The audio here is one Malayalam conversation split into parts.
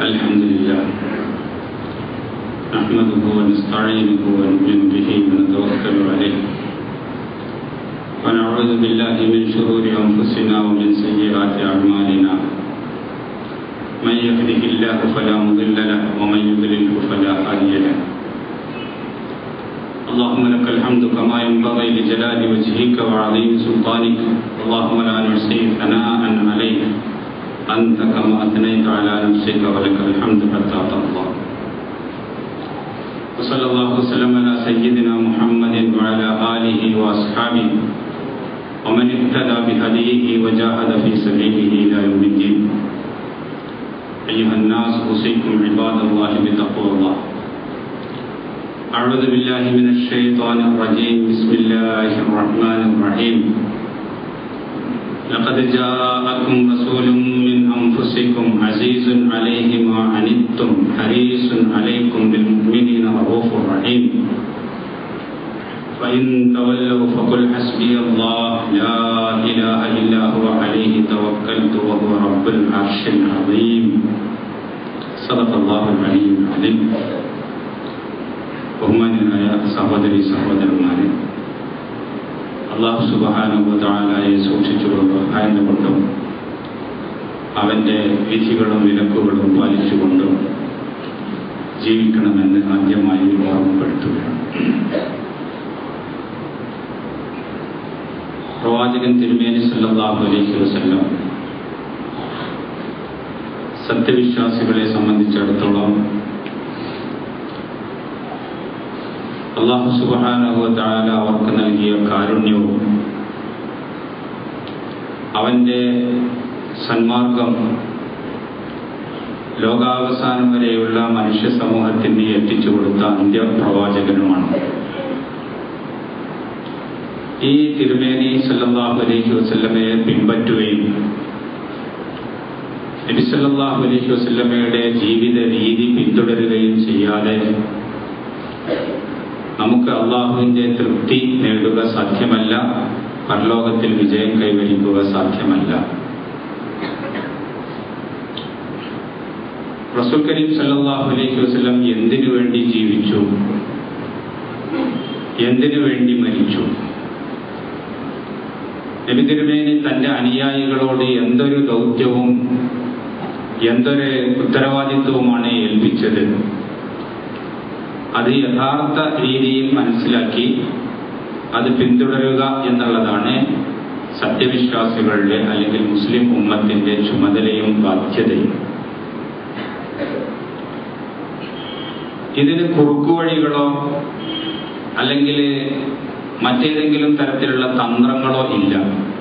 الحمد لله نحمده ونستعينه ونؤمن به ونتوكل عليه ونعوذ بالله من شرور أنفسنا ومن سيئات أعمالنا من يهده الله فلا مضل له ومن يضلله فلا هادي له اللهم لك الحمد كما ينبغي لجلال وجهك وعظيم سلطانك اللهم لا نحصي ثناء عليك أنت كما أثنيت على نفسك ولك الحمد حتى ترضى وصلى الله وسلم على سيدنا محمد وعلى آله وأصحابه ومن اهتدى بهديه وجاهد في سبيله إلى يوم الدين أيها الناس أوصيكم عباد الله بتقوى الله أعوذ بالله من الشيطان الرجيم بسم الله الرحمن الرحيم لقد جاءكم رسول من أنفسكم عزيز عليه ما عنتم حريص عليكم بالمؤمنين رؤوف رحيم فإن تولوا فقل حسبي الله لا إله إلا هو عليه توكلت وهو رب العرش العظيم صدق الله العلي العظيم ബഹുമാന്യനായ സഹോദരി സഹോദരന്മാരെ അള്ളാഹു സുബാനുഭൂതാലായെ സൂക്ഷിച്ചുകൊണ്ട് ആയതുകൊണ്ടും അവൻ്റെ വിധികളും വിലക്കുകളും പാലിച്ചുകൊണ്ടും ജീവിക്കണമെന്ന് ആദ്യമായി ഓർമ്മപ്പെടുത്തുകയാണ് പ്രവാചകൻ തിരുമേനി സല്ലാഹു അലൈഹി വസല്ലം സത്യവിശ്വാസികളെ സംബന്ധിച്ചിടത്തോളം അള്ളാഹു സുബാനുഭവത്താല അവർക്ക് നൽകിയ കാരുണ്യവും അവൻ്റെ സന്മാർഗം ലോകാവസാനം വരെയുള്ള മനുഷ്യ സമൂഹത്തിന് എത്തിച്ചു കൊടുത്ത അന്ത്യപ്രവാചകനുമാണ് ഈ തിരുമേനി സല്ലാഹു അലൈഹി വസല്ലമയെ പിൻപറ്റുകയും നബി സല്ലാഹു അലൈഹി വസല്ലമയുടെ ജീവിത രീതി പിന്തുടരുകയും ചെയ്യാതെ നമുക്ക് അള്ളാഹുവിൻ്റെ തൃപ്തി നേടുക സാധ്യമല്ല പരലോകത്തിൽ വിജയം കൈവരിക്കുക സാധ്യമല്ല റസൂൽ കരീം സല്ലാഹു അലൈഹി വസ്ലം എന്തിനു വേണ്ടി ജീവിച്ചു എന്തിനു വേണ്ടി മരിച്ചു നബി തിരുമേനി തന്റെ അനുയായികളോട് എന്തൊരു ദൗത്യവും എന്തൊരു ഉത്തരവാദിത്വവുമാണ് ഏൽപ്പിച്ചത് അത് യഥാർത്ഥ രീതിയിൽ മനസ്സിലാക്കി അത് പിന്തുടരുക എന്നുള്ളതാണ് സത്യവിശ്വാസികളുടെ അല്ലെങ്കിൽ മുസ്ലിം ഉമ്മത്തിന്റെ ചുമതലയും ബാധ്യതയും ഇതിന് കുറുക്കുവഴികളോ അല്ലെങ്കിൽ മറ്റേതെങ്കിലും തരത്തിലുള്ള തന്ത്രങ്ങളോ ഇല്ല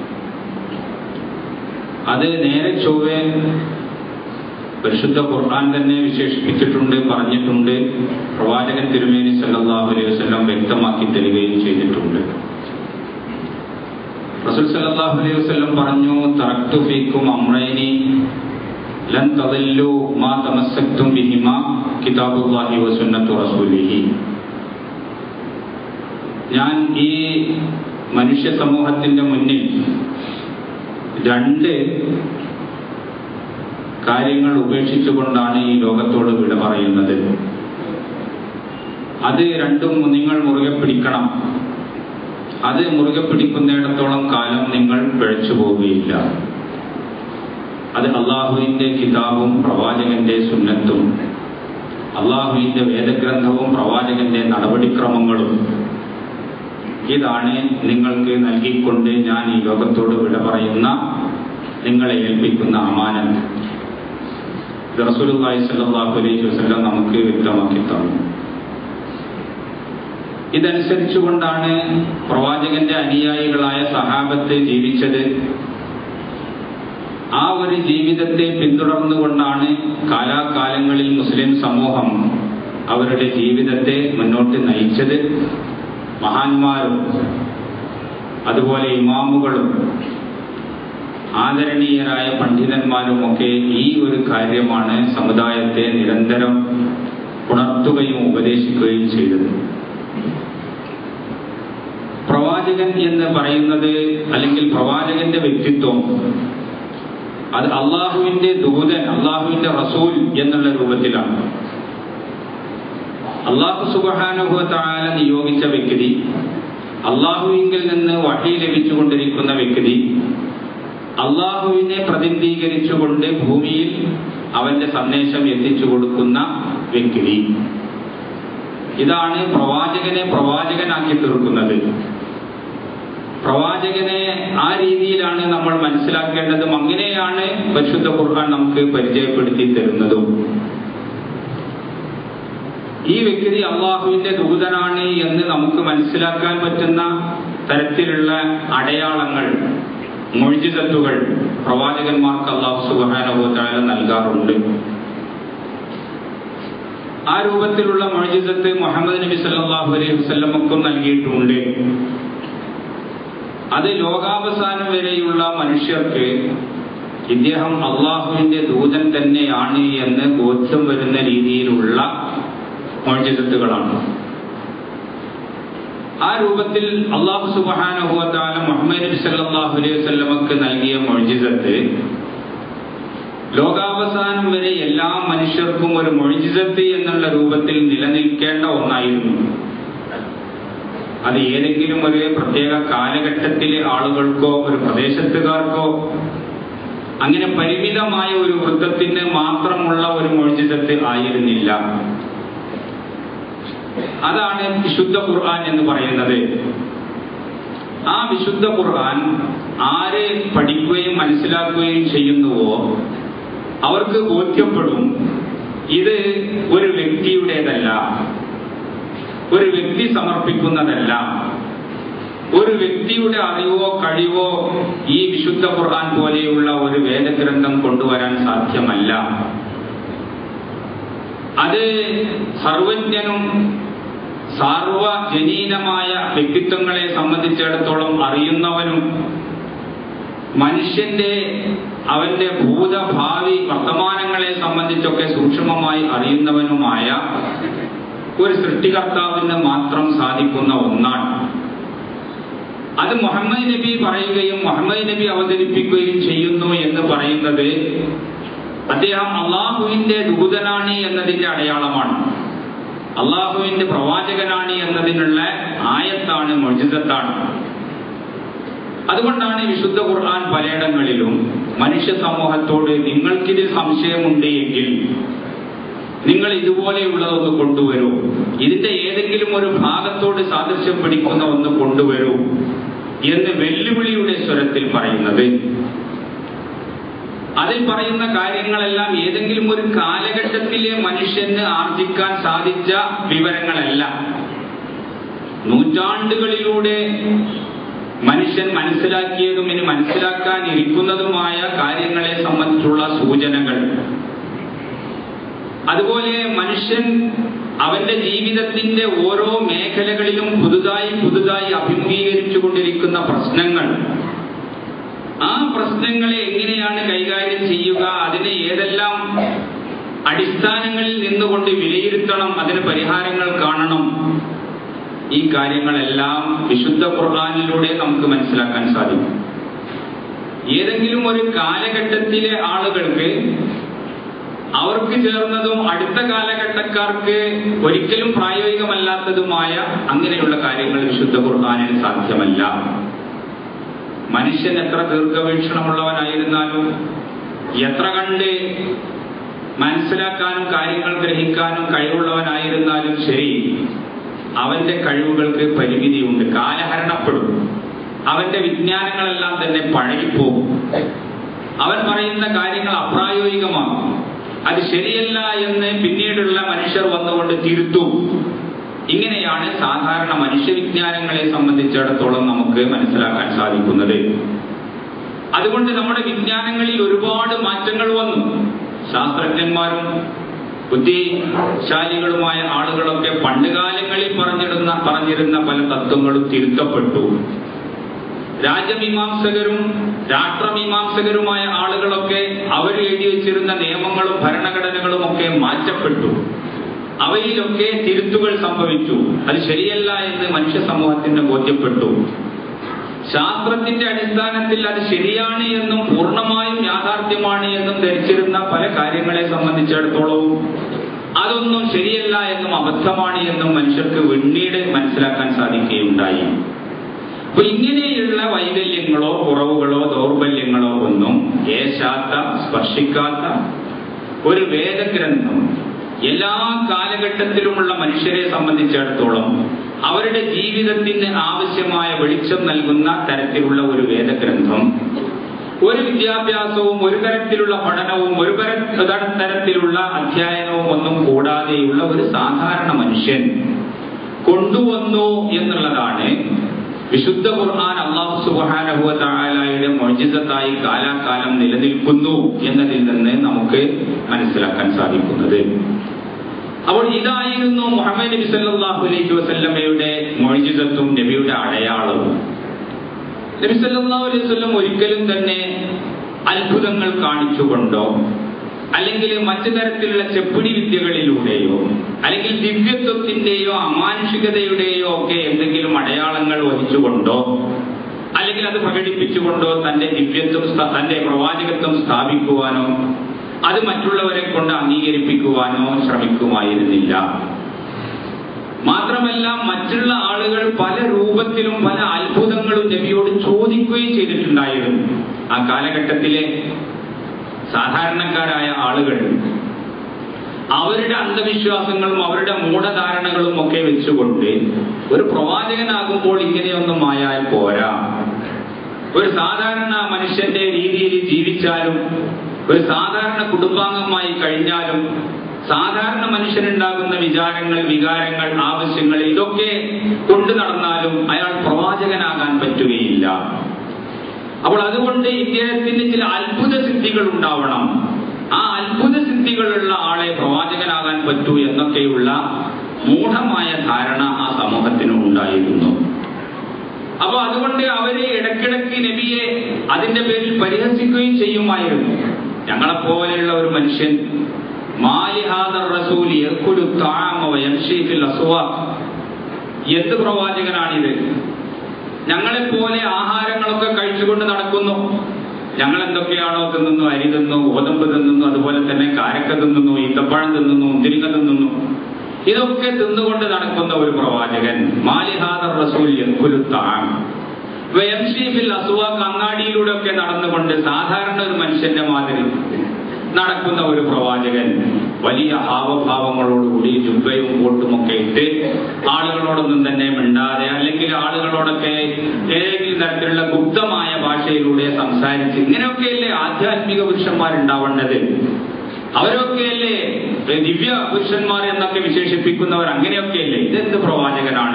അത് നേരെ ചൊവ്വേ പരിശുദ്ധ ഖുർആൻ തന്നെ വിശേഷിപ്പിച്ചിട്ടുണ്ട് പറഞ്ഞിട്ടുണ്ട് പ്രവാചകൻ തിരുമേനി സല്ലാഹു അലൈഹി വസ്ലം വ്യക്തമാക്കി തരികയും ചെയ്തിട്ടുണ്ട് റസൂൽ സല്ലാഹു അലൈഹി വസ്ലം പറഞ്ഞു തറക്തു ഫീക്കും അമ്രൈനി ലൻ തദല്ലു മാ തമസ്സക്തും ബിഹിമ കിതാബുല്ലാഹി വസുന്നത്തു റസൂലിഹി ഞാൻ ഈ മനുഷ്യ സമൂഹത്തിന്റെ മുന്നിൽ രണ്ട് കാര്യങ്ങൾ ഉപേക്ഷിച്ചുകൊണ്ടാണ് ഈ ലോകത്തോട് വിട പറയുന്നത് അത് രണ്ടും നിങ്ങൾ മുറുകെ പിടിക്കണം അത് മുറുകെ പിടിക്കുന്നിടത്തോളം കാലം നിങ്ങൾ പിഴച്ചു പോവുകയില്ല അത് അള്ളാഹുവിന്റെ കിതാബും പ്രവാചകന്റെ സുന്നത്തും അള്ളാഹുവിന്റെ വേദഗ്രന്ഥവും പ്രവാചകന്റെ നടപടിക്രമങ്ങളും ഇതാണ് നിങ്ങൾക്ക് നൽകിക്കൊണ്ട് ഞാൻ ഈ ലോകത്തോട് വിട പറയുന്ന നിങ്ങളെ ഏൽപ്പിക്കുന്ന അമാനത്ത് റസൂലുള്ളാഹി സ്വല്ലല്ലാഹു അലൈഹി വസല്ലം നമുക്ക് വ്യക്തമാക്കി തന്നു ഇതനുസരിച്ചുകൊണ്ടാണ് പ്രവാചകന്റെ അനുയായികളായ സഹാബത്ത് ജീവിച്ചത് ആ ഒരു ജീവിതത്തെ പിന്തുടർന്നുകൊണ്ടാണ് കാലാകാലങ്ങളിൽ മുസ്ലിം സമൂഹം അവരുടെ ജീവിതത്തെ മുന്നോട്ട് നയിച്ചത് മഹാന്മാരും അതുപോലെ ഇമാമുകളും ആദരണീയരായ പണ്ഡിതന്മാരുമൊക്കെ ഈ ഒരു കാര്യമാണ് സമുദായത്തെ നിരന്തരം ഉണർത്തുകയും ഉപദേശിക്കുകയും ചെയ്തത് പ്രവാചകൻ എന്ന് പറയുന്നത് അല്ലെങ്കിൽ പ്രവാചകന്റെ വ്യക്തിത്വം അത് അള്ളാഹുവിന്റെ ദൂതൻ അള്ളാഹുവിന്റെ റസൂൽ എന്നുള്ള രൂപത്തിലാണ് അള്ളാഹു സുബാനുഭവത്താല നിയോഗിച്ച വ്യക്തി അള്ളാഹുവിങ്കിൽ നിന്ന് വഴി ലഭിച്ചുകൊണ്ടിരിക്കുന്ന വ്യക്തി അള്ളാഹുവിനെ പ്രതിനിധീകരിച്ചുകൊണ്ട് ഭൂമിയിൽ അവന്റെ സന്ദേശം എത്തിച്ചു കൊടുക്കുന്ന വ്യക്തി ഇതാണ് പ്രവാചകനെ പ്രവാചകനാക്കി തീർക്കുന്നത് പ്രവാചകനെ ആ രീതിയിലാണ് നമ്മൾ മനസ്സിലാക്കേണ്ടതും അങ്ങനെയാണ് പരിശുദ്ധ ഖുർആൻ നമുക്ക് പരിചയപ്പെടുത്തി തരുന്നതും ഈ വ്യക്തി അള്ളാഹുവിന്റെ ദൂതനാണ് എന്ന് നമുക്ക് മനസ്സിലാക്കാൻ പറ്റുന്ന തരത്തിലുള്ള അടയാളങ്ങൾ മൊഴിജിതത്തുകൾ പ്രവാചകന്മാർക്ക് അള്ളാഹു സുബാനുഭവത്തായ നൽകാറുണ്ട് ആ രൂപത്തിലുള്ള മൊഴിജിതത്ത് മുഹമ്മദ് നബി സല്ലാഹു അലൈഹി വസ്ല്ലമക്കും നൽകിയിട്ടുണ്ട് അത് ലോകാവസാനം വരെയുള്ള മനുഷ്യർക്ക് ഇദ്ദേഹം അള്ളാഹുവിന്റെ ദൂതൻ തന്നെയാണ് എന്ന് ബോധ്യം വരുന്ന രീതിയിലുള്ള മൊഴിജിതത്തുകളാണ് ആ രൂപത്തിൽ അള്ളാഹു സുബാനുഭവത്താല മുഹമ്മദ് നബി സല്ലാഹു അലൈഹി വസ്ലമക്ക് നൽകിയ മൊഴിജിതത്ത് ലോകാവസാനം വരെ എല്ലാ മനുഷ്യർക്കും ഒരു മൊഴിജിതത്ത് എന്നുള്ള രൂപത്തിൽ നിലനിൽക്കേണ്ട ഒന്നായിരുന്നു അത് ഏതെങ്കിലും ഒരു പ്രത്യേക കാലഘട്ടത്തിലെ ആളുകൾക്കോ ഒരു പ്രദേശത്തുകാർക്കോ അങ്ങനെ പരിമിതമായ ഒരു വൃത്തത്തിന് മാത്രമുള്ള ഒരു മൊഴിജിതത്ത് ആയിരുന്നില്ല അതാണ് വിശുദ്ധ ഖുർആൻ എന്ന് പറയുന്നത് ആ വിശുദ്ധ ഖുർആൻ ആരെ പഠിക്കുകയും മനസ്സിലാക്കുകയും ചെയ്യുന്നുവോ അവർക്ക് ബോധ്യപ്പെടും ഇത് ഒരു വ്യക്തിയുടേതല്ല ഒരു വ്യക്തി സമർപ്പിക്കുന്നതല്ല ഒരു വ്യക്തിയുടെ അറിവോ കഴിവോ ഈ വിശുദ്ധ ഖുർആൻ പോലെയുള്ള ഒരു വേദഗ്രന്ഥം കൊണ്ടുവരാൻ സാധ്യമല്ല അത് സർവജ്ഞനും സാർവജനീനമായ വ്യക്തിത്വങ്ങളെ സംബന്ധിച്ചിടത്തോളം അറിയുന്നവനും മനുഷ്യന്റെ അവന്റെ ഭൂതഭാവി വർത്തമാനങ്ങളെ സംബന്ധിച്ചൊക്കെ സൂക്ഷ്മമായി അറിയുന്നവനുമായ ഒരു സൃഷ്ടികർത്താവിന് മാത്രം സാധിക്കുന്ന ഒന്നാണ് അത് മുഹമ്മദ് നബി പറയുകയും മുഹമ്മദ് നബി അവതരിപ്പിക്കുകയും ചെയ്യുന്നു എന്ന് പറയുന്നത് അദ്ദേഹം അള്ളാഹുവിന്റെ ദൂതനാണ് എന്നതിന്റെ അടയാളമാണ് അള്ളാഹുവിന്റെ പ്രവാചകനാണ് എന്നതിനുള്ള ആയത്താണ് മൊഴിതത്താണ് അതുകൊണ്ടാണ് വിശുദ്ധ ഖുർആൻ പലയിടങ്ങളിലും മനുഷ്യ സമൂഹത്തോട് നിങ്ങൾക്കിതിൽ സംശയമുണ്ട് എങ്കിൽ നിങ്ങൾ ഇതുപോലെയുള്ളതൊന്ന് കൊണ്ടുവരൂ ഇതിന്റെ ഏതെങ്കിലും ഒരു ഭാഗത്തോട് സാദൃശ്യം പിടിക്കുന്ന ഒന്ന് കൊണ്ടുവരൂ എന്ന് വെല്ലുവിളിയുടെ സ്വരത്തിൽ പറയുന്നത് അതിൽ പറയുന്ന കാര്യങ്ങളെല്ലാം ഏതെങ്കിലും ഒരു കാലഘട്ടത്തിലെ മനുഷ്യന് ആർജിക്കാൻ സാധിച്ച വിവരങ്ങളല്ല നൂറ്റാണ്ടുകളിലൂടെ മനുഷ്യൻ മനസ്സിലാക്കിയതും ഇനി മനസ്സിലാക്കാൻ ഇരിക്കുന്നതുമായ കാര്യങ്ങളെ സംബന്ധിച്ചുള്ള സൂചനകൾ അതുപോലെ മനുഷ്യൻ അവന്റെ ജീവിതത്തിന്റെ ഓരോ മേഖലകളിലും പുതുതായി പുതുതായി അഭിമുഖീകരിച്ചു കൊണ്ടിരിക്കുന്ന പ്രശ്നങ്ങൾ ആ പ്രശ്നങ്ങളെ എങ്ങനെയാണ് കൈകാര്യം ചെയ്യുക അതിനെ ഏതെല്ലാം അടിസ്ഥാനങ്ങളിൽ നിന്നുകൊണ്ട് വിലയിരുത്തണം അതിന് പരിഹാരങ്ങൾ കാണണം ഈ കാര്യങ്ങളെല്ലാം വിശുദ്ധ ഖുർആാനിലൂടെ നമുക്ക് മനസ്സിലാക്കാൻ സാധിക്കും ഏതെങ്കിലും ഒരു കാലഘട്ടത്തിലെ ആളുകൾക്ക് അവർക്ക് ചേർന്നതും അടുത്ത കാലഘട്ടക്കാർക്ക് ഒരിക്കലും പ്രായോഗികമല്ലാത്തതുമായ അങ്ങനെയുള്ള കാര്യങ്ങൾ വിശുദ്ധ ഖുർആാനിൽ സാധ്യമല്ല മനുഷ്യൻ എത്ര ദീർഘവീക്ഷണമുള്ളവനായിരുന്നാലും എത്ര കണ്ട് മനസ്സിലാക്കാനും കാര്യങ്ങൾ ഗ്രഹിക്കാനും കഴിവുള്ളവനായിരുന്നാലും ശരി അവന്റെ കഴിവുകൾക്ക് പരിമിതിയുണ്ട് കാലഹരണപ്പെടും അവന്റെ വിജ്ഞാനങ്ങളെല്ലാം തന്നെ പഴകിപ്പോകും അവൻ പറയുന്ന കാര്യങ്ങൾ അപ്രായോഗികമാകും അത് ശരിയല്ല എന്ന് പിന്നീടുള്ള മനുഷ്യർ വന്നുകൊണ്ട് തിരുത്തും ഇങ്ങനെയാണ് സാധാരണ മനുഷ്യവിജ്ഞാനങ്ങളെ സംബന്ധിച്ചിടത്തോളം നമുക്ക് മനസ്സിലാക്കാൻ സാധിക്കുന്നത് അതുകൊണ്ട് നമ്മുടെ വിജ്ഞാനങ്ങളിൽ ഒരുപാട് മാറ്റങ്ങൾ വന്നു ശാസ്ത്രജ്ഞന്മാരും ബുദ്ധിശാലികളുമായ ആളുകളൊക്കെ പണ്ടുകാലങ്ങളിൽ പറഞ്ഞിരുന്ന പറഞ്ഞിരുന്ന പല തത്വങ്ങളും തിരുത്തപ്പെട്ടു രാജമീമാംസകരും രാഷ്ട്രമീമാംസകരുമായ ആളുകളൊക്കെ അവർ എഴുതി വെച്ചിരുന്ന നിയമങ്ങളും ഭരണഘടനകളും ഒക്കെ മാറ്റപ്പെട്ടു അവയിലൊക്കെ തിരുത്തുകൾ സംഭവിച്ചു അത് ശരിയല്ല എന്ന് മനുഷ്യ സമൂഹത്തിന് ബോധ്യപ്പെട്ടു ശാസ്ത്രത്തിന്റെ അടിസ്ഥാനത്തിൽ അത് ശരിയാണ് എന്നും പൂർണ്ണമായും യാഥാർത്ഥ്യമാണ് എന്നും ധരിച്ചിരുന്ന പല കാര്യങ്ങളെ സംബന്ധിച്ചിടത്തോളവും അതൊന്നും ശരിയല്ല എന്നും അബദ്ധമാണ് എന്നും മനുഷ്യർക്ക് പിന്നീട് മനസ്സിലാക്കാൻ സാധിക്കുകയുണ്ടായി അപ്പൊ ഇങ്ങനെയുള്ള വൈകല്യങ്ങളോ കുറവുകളോ ദൗർബല്യങ്ങളോ ഒന്നും ഏശാത്ത സ്പർശിക്കാത്ത ഒരു വേദഗ്രന്ഥം എല്ലാ കാലഘട്ടത്തിലുമുള്ള മനുഷ്യരെ സംബന്ധിച്ചിടത്തോളം അവരുടെ ജീവിതത്തിന് ആവശ്യമായ വെളിച്ചം നൽകുന്ന തരത്തിലുള്ള ഒരു വേദഗ്രന്ഥം ഒരു വിദ്യാഭ്യാസവും ഒരു തരത്തിലുള്ള പഠനവും ഒരു തര- തരത്തിലുള്ള അധ്യയനവും ഒന്നും കൂടാതെയുള്ള ഒരു സാധാരണ മനുഷ്യൻ കൊണ്ടുവന്നു എന്നുള്ളതാണ് വിശുദ്ധ ഖുർആൻ അള്ളാഹു സുബ്ഹാനഹു വ തആലയുടെ മുഅ്ജിസത്തായി കാലാകാലം നിലനിൽക്കുന്നു എന്നതിൽ നിന്ന് നമുക്ക് മനസ്സിലാക്കാൻ സാധിക്കുന്നത് അപ്പോൾ ഇതായിരുന്നു മുഹമ്മദ് നബി സല്ലല്ലാഹു അലൈഹി വസല്ലമയുടെ മുഅ്ജിസത്തും നബിയുടെ അടയാളവും നബി സല്ലല്ലാഹു അലൈഹി വസല്ലം ഒരിക്കലും തന്നെ അത്ഭുതങ്ങൾ കാണിച്ചുകൊണ്ടോ അല്ലെങ്കിൽ മറ്റു തരത്തിലുള്ള ചെപ്പിടി വിദ്യകളിലൂടെയോ അല്ലെങ്കിൽ ദിവ്യത്വത്തിന്റെയോ അമാനുഷികതയുടെയോ ഒക്കെ എന്തെങ്കിലും അടയാളങ്ങൾ വഹിച്ചുകൊണ്ടോ അല്ലെങ്കിൽ അത് പ്രകടിപ്പിച്ചുകൊണ്ടോ തന്റെ ദിവ്യത്വം സ്ഥാ- തന്റെ പ്രവാചകത്വം സ്ഥാപിക്കുവാനോ അത് മറ്റുള്ളവരെ കൊണ്ട് അംഗീകരിപ്പിക്കുവാനോ ശ്രമിക്കുമായിരുന്നില്ല മാത്രമല്ല മറ്റുള്ള ആളുകൾ പല രൂപത്തിലും പല അത്ഭുതങ്ങളും നബിയോട് ചോദിക്കുകയും ചെയ്തിട്ടുണ്ടായിരുന്നു ആ കാലഘട്ടത്തിലെ സാധാരണക്കാരായ ആളുകൾ അവരുടെ അന്ധവിശ്വാസങ്ങളും അവരുടെ മൂഢധാരണകളും ഒക്കെ വെച്ചുകൊണ്ട് ഒരു പ്രവാചകനാകുമ്പോൾ ഇങ്ങനെയൊന്നും ആയാൽ പോരാ ഒരു സാധാരണ മനുഷ്യന്റെ രീതിയിൽ ജീവിച്ചാലും ഒരു സാധാരണ കുടുംബാംഗമായി കഴിഞ്ഞാലും സാധാരണ മനുഷ്യനുണ്ടാകുന്ന വിചാരങ്ങൾ വികാരങ്ങൾ ആവശ്യങ്ങൾ ഇതൊക്കെ കൊണ്ടു നടന്നാലും അയാൾ പ്രവാചകനാകാൻ പറ്റുകയില്ല അപ്പോൾ അതുകൊണ്ട് ഇദ്ദേഹത്തിന് ചില അത്ഭുത സിദ്ധികൾ ഉണ്ടാവണം ആ അത്ഭുത സിദ്ധികളുള്ള ആളെ പ്രവാചകനാകാൻ പറ്റൂ എന്നൊക്കെയുള്ള മൂഢമായ ധാരണ ആ സമൂഹത്തിന് ഉണ്ടായിരുന്നു അപ്പൊ അതുകൊണ്ട് അവര് ഇടയ്ക്കിടയ്ക്ക് നബിയെ അതിന്റെ പേരിൽ പരിഹസിക്കുകയും ചെയ്യുമായിരുന്നു ഞങ്ങളെപ്പോലെയുള്ള ഒരു മനുഷ്യൻ മാലിഹാദർ റസൂൽ യർക്കുലു താമ വയംശി ഫിൽ അസ്വാഖ് എന്ത് പ്രവാചകനാണിത് ഞങ്ങളെപ്പോലെ ആഹാരങ്ങളൊക്കെ കഴിച്ചുകൊണ്ട് നടക്കുന്നു ഞങ്ങൾ എന്തൊക്കെയാണോ തിന്നുന്നു അരി തിന്നു ഗോതമ്പ് തിന്നുന്നു അതുപോലെ തന്നെ കാരക്ക തിന്നുന്നു ഈത്തപ്പഴം തിന്നുന്നു മുന്തിരിങ്ങ തിന്നുന്നു ഇതൊക്കെ തിന്നുകൊണ്ട് നടക്കുന്ന ഒരു പ്രവാചകൻ മാലിഹാദർ റസൂൽ യക്കുലുത്താം വയംഷീഫിൽ അസുവാക്ക് അങ്ങാടിയിലൂടെ ഒക്കെ നടന്നുകൊണ്ട് സാധാരണ ഒരു മനുഷ്യന്റെ മാതിരി നടക്കുന്ന ഒരു പ്രവാചകൻ വലിയ ഹാവഭാവങ്ങളോടുകൂടി ജുബയും കോട്ടും ഒക്കെ ഇട്ട് ആളുകളോടൊന്നും തന്നെ മിണ്ടാതെ അല്ലെങ്കിൽ ആളുകളോടൊക്കെ ഏതെങ്കിലും തരത്തിലുള്ള ഗുപ്തമായ ഭാഷയിലൂടെ സംസാരിച്ച് ഇങ്ങനെയൊക്കെയല്ലേ ആധ്യാത്മിക പുരുഷന്മാരുണ്ടാവേണ്ടത് അവരൊക്കെയല്ലേ ദിവ്യ പുരുഷന്മാർ എന്നൊക്കെ വിശേഷിപ്പിക്കുന്നവർ അങ്ങനെയൊക്കെയല്ലേ ഇതെന്ത് പ്രവാചകനാണ്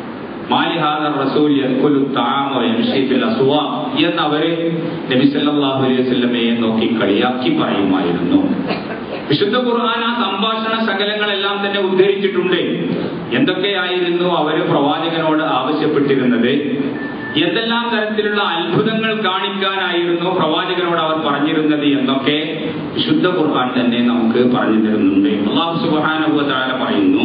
മാലിഹാദർ റസൂൽ യദ്ഖുലു തആമ വയംശി ഫിൽ അസ്വാ എന്നവര് നബി സല്ലല്ലാഹു അലൈഹി വസല്ലമയെ നോക്കി കളിയാക്കി പറയുമായിരുന്നു വിശുദ്ധ ഖുർആൻ ആ സംഭാഷണ ശകലങ്ങളെല്ലാം തന്നെ ഉദ്ധരിച്ചിട്ടുണ്ട് എന്തൊക്കെയായിരുന്നു അവര് പ്രവാചകനോട് ആവശ്യപ്പെട്ടിരുന്നത് എന്തെല്ലാം തരത്തിലുള്ള അത്ഭുതങ്ങൾ കാണിക്കാനായിരുന്നു പ്രവാചകനോട് അവർ പറഞ്ഞിരുന്നത് എന്നൊക്കെ വിശുദ്ധ ഖുർആൻ തന്നെ നമുക്ക് പറഞ്ഞു തരുന്നുണ്ട് അള്ളാഹു സുബ്ഹാനഹു വ തആല പറയുന്നു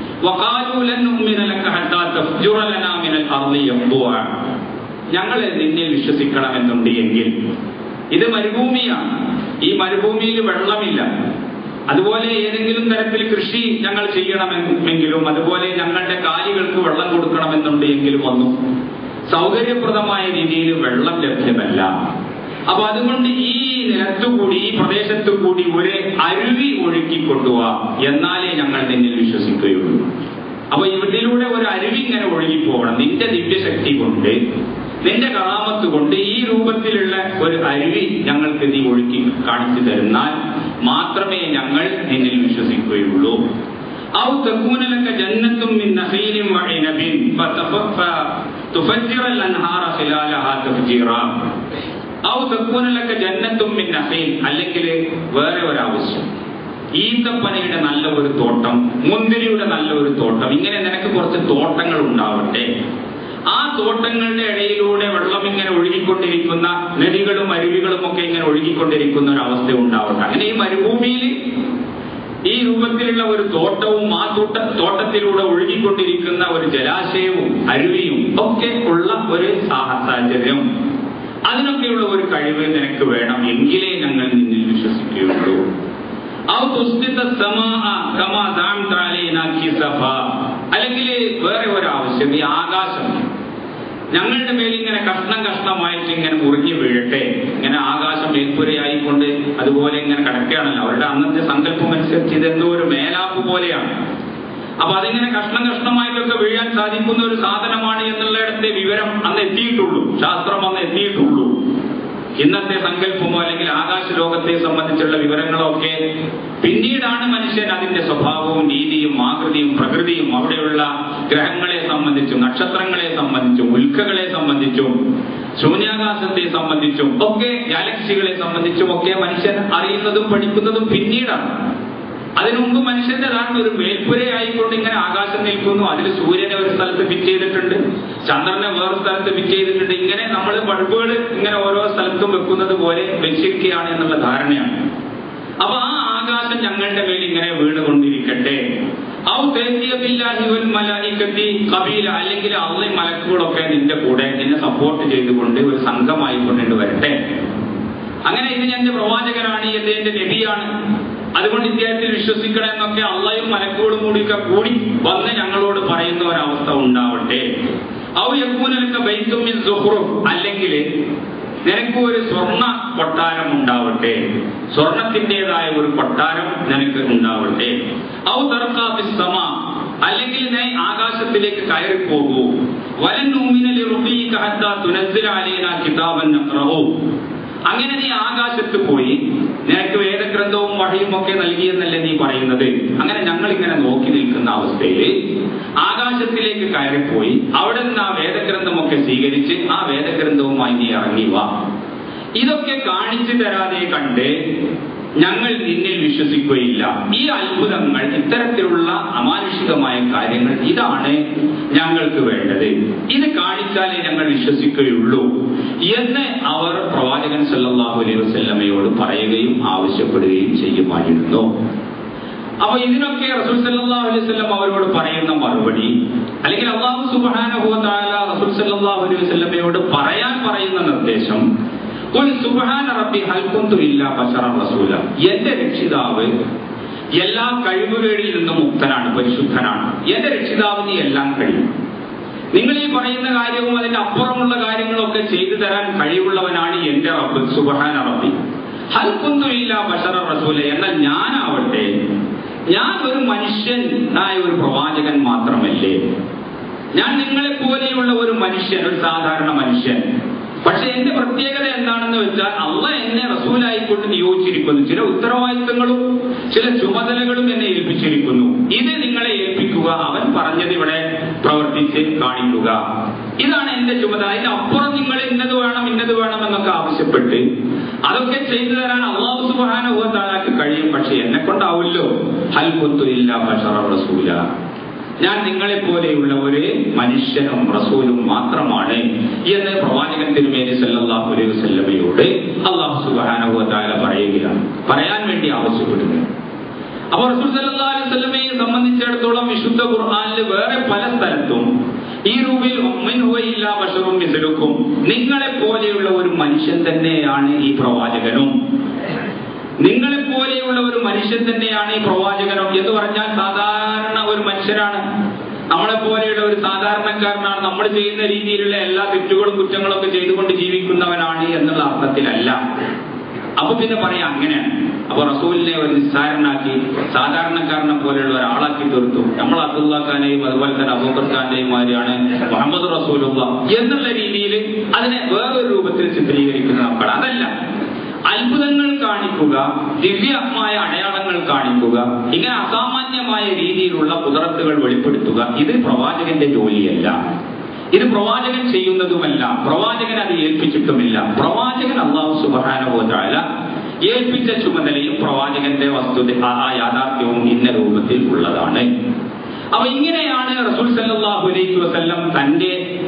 وقالوا لن نؤمن لك حتى تفجر لنا من الارض ينبوعا ഞങ്ങൾ നിന്നിൽ വിശ്വസിക്കണമെന്നുണ്ട് എങ്കിൽ ഇത് മരുഭൂമിയാണ് ഈ മരുഭൂമിയിൽ വെള്ളമില്ല അതുപോലെ ഏതെങ്കിലും തരത്തിൽ കൃഷി ഞങ്ങൾ ചെയ്യണമെങ്കിലും അതുപോലെ ഞങ്ങളുടെ കാലികൾക്ക് വെള്ളം കൊടുക്കണമെന്നുണ്ട് എങ്കിലും ഒന്നും സൗകര്യപ്രദമായ രീതിയിൽ വെള്ളം ലഭ്യമല്ല അപ്പൊ അതുകൊണ്ട് ഈ നിലത്തുകൂടി ഈ പ്രദേശത്തു കൂടി ഒരു അരുവി ഒഴുക്കി കൊണ്ടുപോവാ എന്നാലേ ഞങ്ങൾ നിന്നിൽ വിശ്വസിക്കുകയുള്ളൂ അപ്പൊ ഇതിലൂടെ ഒരു അരുവി ഇങ്ങനെ ഒഴുകി പോകണം നിന്റെ ദിവ്യശക്തി കൊണ്ട് നിന്റെ കറാമത്ത് കൊണ്ട് ഈ രൂപത്തിലുള്ള ഒരു അരുവി ഞങ്ങൾക്ക് നീ ഒഴുക്കി കാണിച്ചു തരുന്നാൽ മാത്രമേ ഞങ്ങൾ നിന്നിൽ വിശ്വസിക്കുകയുള്ളൂ ഔ തകൂനലക ജന്നത്തും മിൻ നഖീലിൻ വഇനബിൻ ഫതുഫജ്ജിറ അൻഹാറ ഖിലാലഹാ തഫ്ജീറാ ഔ തക്കൂനലൊക്കെ ജന്നത്തും മിൻ നഖീൽ അല്ലെങ്കിൽ വേറെ ഒരാവശ്യം ഈന്തപ്പനയുടെ നല്ല ഒരു തോട്ടം മുന്തിരിയുടെ നല്ല ഒരു തോട്ടം ഇങ്ങനെ നിനക്ക് കുറച്ച് തോട്ടങ്ങൾ ഉണ്ടാവട്ടെ ആ തോട്ടങ്ങളുടെ ഇടയിലൂടെ വെള്ളം ഇങ്ങനെ ഒഴുകിക്കൊണ്ടിരിക്കുന്ന നദികളും അരുവികളും ഒക്കെ ഇങ്ങനെ ഒഴുകിക്കൊണ്ടിരിക്കുന്ന ഒരു അവസ്ഥ ഉണ്ടാവട്ടെ അങ്ങനെ ഈ മരുഭൂമിയിൽ ഈ രൂപത്തിലുള്ള ഒരു തോട്ടവും ആ തോട്ട തോട്ടത്തിലൂടെ ഒഴുകിക്കൊണ്ടിരിക്കുന്ന ഒരു ജലാശയവും അരുവിയും ഒക്കെ ഉള്ള ഒരു സാഹ- സാഹചര്യം അതിനൊക്കെയുള്ള ഒരു കഴിവ് നിനക്ക് വേണം എങ്കിലേ ഞങ്ങൾ നിന്നിൽ വിശ്വസിക്കുകയുള്ളൂ ഔ തുസ്തിത സമാഅ കമാ ദഅംത അലൈനാ കിസഫ. അല്ലെങ്കിൽ വേറെ ഒരു ആവശ്യം ഈ ആകാശം ഞങ്ങളുടെ മേൽ ഇങ്ങനെ കഷ്ണം കഷ്ണമായിട്ട് ഇങ്ങനെ മുറിഞ്ഞു വീഴട്ടെ ഇങ്ങനെ ആകാശം മേൽപ്പുരയായിക്കൊണ്ട് അതുപോലെ ഇങ്ങനെ കിടക്കുകയാണല്ലോ അവരുടെ അന്നത്തെ സങ്കല്പം അനുസരിച്ച് ഇതെന്തോ ഒരു മേലാപ്പ് പോലെയാണ് അപ്പൊ അതിങ്ങനെ കഷ്ണം കഷ്ണമായിട്ടൊക്കെ വീഴാൻ സാധിക്കുന്ന ഒരു സാധനമാണ് എന്നുള്ളിടത്തെ വിവരം അന്ന് എത്തിയിട്ടുള്ളൂ ശാസ്ത്രം അന്ന് എത്തിയിട്ടുള്ളൂ ഇന്നത്തെ സങ്കല്പമോ അല്ലെങ്കിൽ ആകാശ ലോകത്തെ സംബന്ധിച്ചുള്ള വിവരങ്ങളോ ഒക്കെ പിന്നീടാണ് മനുഷ്യൻ അതിന്റെ സ്വഭാവവും രീതിയും ആകൃതിയും പ്രകൃതിയും അവിടെയുള്ള ഗ്രഹങ്ങളെ സംബന്ധിച്ചും നക്ഷത്രങ്ങളെ സംബന്ധിച്ചും ഉൽക്കകളെ സംബന്ധിച്ചും ശൂന്യാകാശത്തെ സംബന്ധിച്ചും ഒക്കെ ഗാലക്സികളെ സംബന്ധിച്ചും ഒക്കെ മനുഷ്യൻ അറിയുന്നതും പഠിക്കുന്നതും പിന്നീടാണ് അതിനു മുമ്പ് മനുഷ്യന്റെ ധാരണ ഒരു മേൽപ്പുരയായിക്കൊണ്ട് ഇങ്ങനെ ആകാശം നിൽക്കുന്നു അതിൽ സൂര്യനെ ഒരു സ്ഥലത്ത് ഫിറ്റ് ചെയ്തിട്ടുണ്ട് ചന്ദ്രനെ വേറെ സ്ഥലത്ത് ഫിറ്റ് ചെയ്തിട്ടുണ്ട് ഇങ്ങനെ നമ്മൾ ബൾബുകൾ ഇങ്ങനെ ഓരോ സ്ഥലത്തും വെക്കുന്നത് പോലെ വെച്ചിരിക്കുകയാണ് എന്നുള്ള ധാരണയാണ് അപ്പൊ ആ ആകാശം ഞങ്ങളുടെ മേൽ ഇങ്ങനെ വീണുകൊണ്ടിരിക്കട്ടെ ഔ തേത്തിയ ബില്ലാഹി വൽ മലായികത്തി കബീല അല്ലെങ്കിൽ അള്ളി മലക്കുകളൊക്കെ നിന്റെ കൂടെ നിന്നെ സപ്പോർട്ട് ചെയ്തുകൊണ്ട് ഒരു സംഘമായി കൊണ്ടിട്ട് വരട്ടെ അങ്ങനെ ഇത് എന്റെ പ്രവാചകനാണ് ഇത് എന്റെ നബിയാണ് അതുകൊണ്ട് ഇദ്ദേഹത്തിൽ വിശ്വസിക്കണം എന്നൊക്കെ അള്ളയും മലക്കുകളും കൂടിയൊക്കെ കൂടി വന്ന് ഞങ്ങളോട് പറയുന്ന ഒരവസ്ഥ ഉണ്ടാവട്ടെ ഔ യക്കൂനൊക്കെ ബൈത്തുമിൻ സുഹ്റുഫ് അല്ലെങ്കിൽ നിനക്ക് ഒരു സ്വർണ്ണ കൊട്ടാരം ഉണ്ടാവട്ടെ സ്വർണത്തിൻ്റെതായ ഒരു കൊട്ടാരം നിനക്ക് ഉണ്ടാവട്ടെ ഔ തർക്കാഫി സമ അല്ലെങ്കിൽ നീ ആകാശത്തിലേക്ക് കയറി പോകൂ വലൻ ഉമ്മിനലി റുബീക ഹത്താ തുനസ്സില അലൈന കിതാബൻ നഖ്റഹു അങ്ങനെ നീ ആകാശത്ത് പോയി നിനക്ക് വേദഗ്രന്ഥവും വഴിയും ഒക്കെ നൽകിയെന്നല്ലേ നീ പറയുന്നത് അങ്ങനെ ഞങ്ങൾ ഇങ്ങനെ നോക്കി നിൽക്കുന്ന അവസ്ഥയിൽ ആകാശത്തിലേക്ക് കയറിപ്പോയി അവിടെ നിന്ന് ആ വേദഗ്രന്ഥമൊക്കെ സ്വീകരിച്ച് ആ വേദഗ്രന്ഥവുമായി നീ ഇറങ്ങി വാ ഇതൊക്കെ കാണിച്ചു തരാതെ കണ്ട് ഞങ്ങൾ നിന്നിൽ വിശ്വസിക്കുകയില്ല ഈ അത്ഭുതങ്ങൾ ഇത്തരത്തിലുള്ള അമാനുഷികമായ കാര്യങ്ങൾ ഇതാണ് ഞങ്ങൾക്ക് വേണ്ടത് ഇത് കാണിച്ചാലേ ഞങ്ങൾ വിശ്വസിക്കുകയുള്ളൂ എന്ന് അവർ പ്രവാചകൻ സല്ലല്ലാഹു അലൈഹി വസല്ലമയോട് പറയുകയും ആവശ്യപ്പെടുകയും ചെയ്യുമായിരുന്നു അപ്പൊ ഇതിനൊക്കെ റസൂൽ സല്ലല്ലാഹു അലൈഹി വസല്ലം അവരോട് പറയുന്ന മറുപടി അല്ലെങ്കിൽ അള്ളാഹു സുബ്ഹാനഹു വ തആല റസൂൽ സല്ലല്ലാഹു അലൈഹി വസല്ലമയോട് പറയാൻ പറയുന്ന നിർദ്ദേശം "ഖുൽ സുബ്ഹാന റബ്ബി ഹൽ കുന്തു ഇല്ലാ ബശറൻ റസൂല എന്റെ രക്ഷിതാവ് എല്ലാ കഴിവുകളിൽ നിന്നും മുക്തനാണ് പരിശുദ്ധനാണ് എന്റെ രക്ഷിതാവിന് എല്ലാം കഴിയും നിങ്ങൾ ഈ പറയുന്ന കാര്യവും അതിന്റെ അപ്പുറമുള്ള കാര്യങ്ങളൊക്കെ ചെയ്തു തരാൻ കഴിവുള്ളവനാണ് എന്റെ റബ്ബ് സുബ്ഹാന റബ്ബി ഹൽ കുന്തു ഇല്ലാ ബശറ റസൂല എന്നാൽ ഞാനാവട്ടെ ഞാൻ ഒരു മനുഷ്യനായ ഒരു പ്രവാചകൻ മാത്രമല്ലേ ഞാൻ നിങ്ങളെ പോലെയുള്ള ഒരു മനുഷ്യൻ ഒരു സാധാരണ മനുഷ്യൻ പക്ഷെ എന്റെ പ്രത്യേകത എന്താണെന്ന് വെച്ചാൽ അള്ള എന്നെ റസൂലായിക്കൊണ്ട് നിയോഗിച്ചിരിക്കുന്നു ചില ഉത്തരവാദിത്തങ്ങളും ചില ചുമതലകളും എന്നെ ഏൽപ്പിച്ചിരിക്കുന്നു ഇത് നിങ്ങളെ ഏൽപ്പിക്കുക അവൻ പറഞ്ഞത് ഇവിടെ പ്രവർത്തിച്ച് കാണിക്കുക ഇതാണ് എന്റെ ചുമതല അതിനപ്പുറം നിങ്ങൾ ഇന്നത് വേണം ഇന്നത് വേണം എന്നൊക്കെ ആവശ്യപ്പെട്ട് അതൊക്കെ ചെയ്തു തരാൻ അള്ളാഹു സുബാനുഭവത്താലാക്ക് കഴിയും പക്ഷെ എന്നെ കൊണ്ടാവില്ലോ ഹൽ കൊത്തു ഇല്ല ബഷറ റസൂല ഞാൻ നിങ്ങളെ പോലെയുള്ള ഒരു മനുഷ്യനും റസൂലും മാത്രമാണ് എന്ന് പ്രവാചകൻ തിരുമേനി സല്ലല്ലാഹു അലൈഹി വസല്ലമയോട് അള്ളാഹു സുബ്ഹാനഹു വ തആല പറയുകയാണ് പറയാൻ വേണ്ടി ആവശ്യപ്പെടുന്നു അപ്പോൾ റസൂൽ സല്ലല്ലാഹു അലൈഹി വസല്ലമയെ സംബന്ധിച്ചിടത്തോളം വിശുദ്ധ ഖുർആനിൽ വേറെ പല സ്ഥലത്തും ഈ റൂബിൽ ഇല്ല ബഷറും മിസലുക്കും നിങ്ങളെ പോലെയുള്ള ഒരു മനുഷ്യൻ തന്നെയാണ് ഈ പ്രവാചകനും നിങ്ങളെ പോലെയുള്ള ഒരു മനുഷ്യൻ തന്നെയാണ് ഈ പ്രവാചകനും എന്ന് പറഞ്ഞാൽ സാധാരണ ഒരു മനുഷ്യനാണ് നമ്മളെ പോലെയുള്ള ഒരു സാധാരണക്കാരനാണ് നമ്മൾ ചെയ്യുന്ന രീതിയിലുള്ള എല്ലാ തെറ്റുകളും കുറ്റങ്ങളും ഒക്കെ ചെയ്തുകൊണ്ട് ജീവിക്കുന്നവനാണ് എന്നുള്ള അർത്ഥത്തിലല്ല അപ്പൊ പിന്നെ പറയാം അങ്ങനെയാണ് അപ്പൊ റസൂലിനെ ഒരു നിസ്സാരനാക്കി സാധാരണക്കാരനെ പോലെയുള്ള ഒരാളാക്കി തീർത്തു നമ്മൾ അബ്ദുള്ള ഖാനെയും അതുപോലെ തന്നെ അബൂബർ ഖാന്റെയും മാതിരിയാണ് മുഹമ്മദ് റസൂലുള്ള എന്നുള്ള രീതിയിൽ അതിനെ വേറൊരു രൂപത്തിൽ ചിത്രീകരിക്കുന്ന മക്കൾ അതല്ല അത്ഭുതങ്ങൾ കാണിക്കുക ദിവ്യമായ അടയാളങ്ങൾ കാണിക്കുക ഇങ്ങനെ അസാമാന്യമായ രീതിയിലുള്ള കുതിരത്തുകൾ വെളിപ്പെടുത്തുക ഇത് പ്രവാചകന്റെ ജോലിയല്ല ഇത് പ്രവാചകൻ ചെയ്യുന്നതുമല്ല പ്രവാചകൻ അത് ഏൽപ്പിച്ചിട്ടുമില്ല പ്രവാചകൻ അള്ളാഹു സുബാനുഭവത്തായ ഏൽപ്പിച്ച ചുമതലയും പ്രവാചകന്റെ വസ്തുത ആ ആ യാഥാർത്ഥ്യവും ഇന്ന രൂപത്തിൽ ഉള്ളതാണ് അപ്പൊ ഇങ്ങനെയാണ് റസൂൽ സല്ലല്ലാഹു അലൈഹി വസല്ലം തന്റെ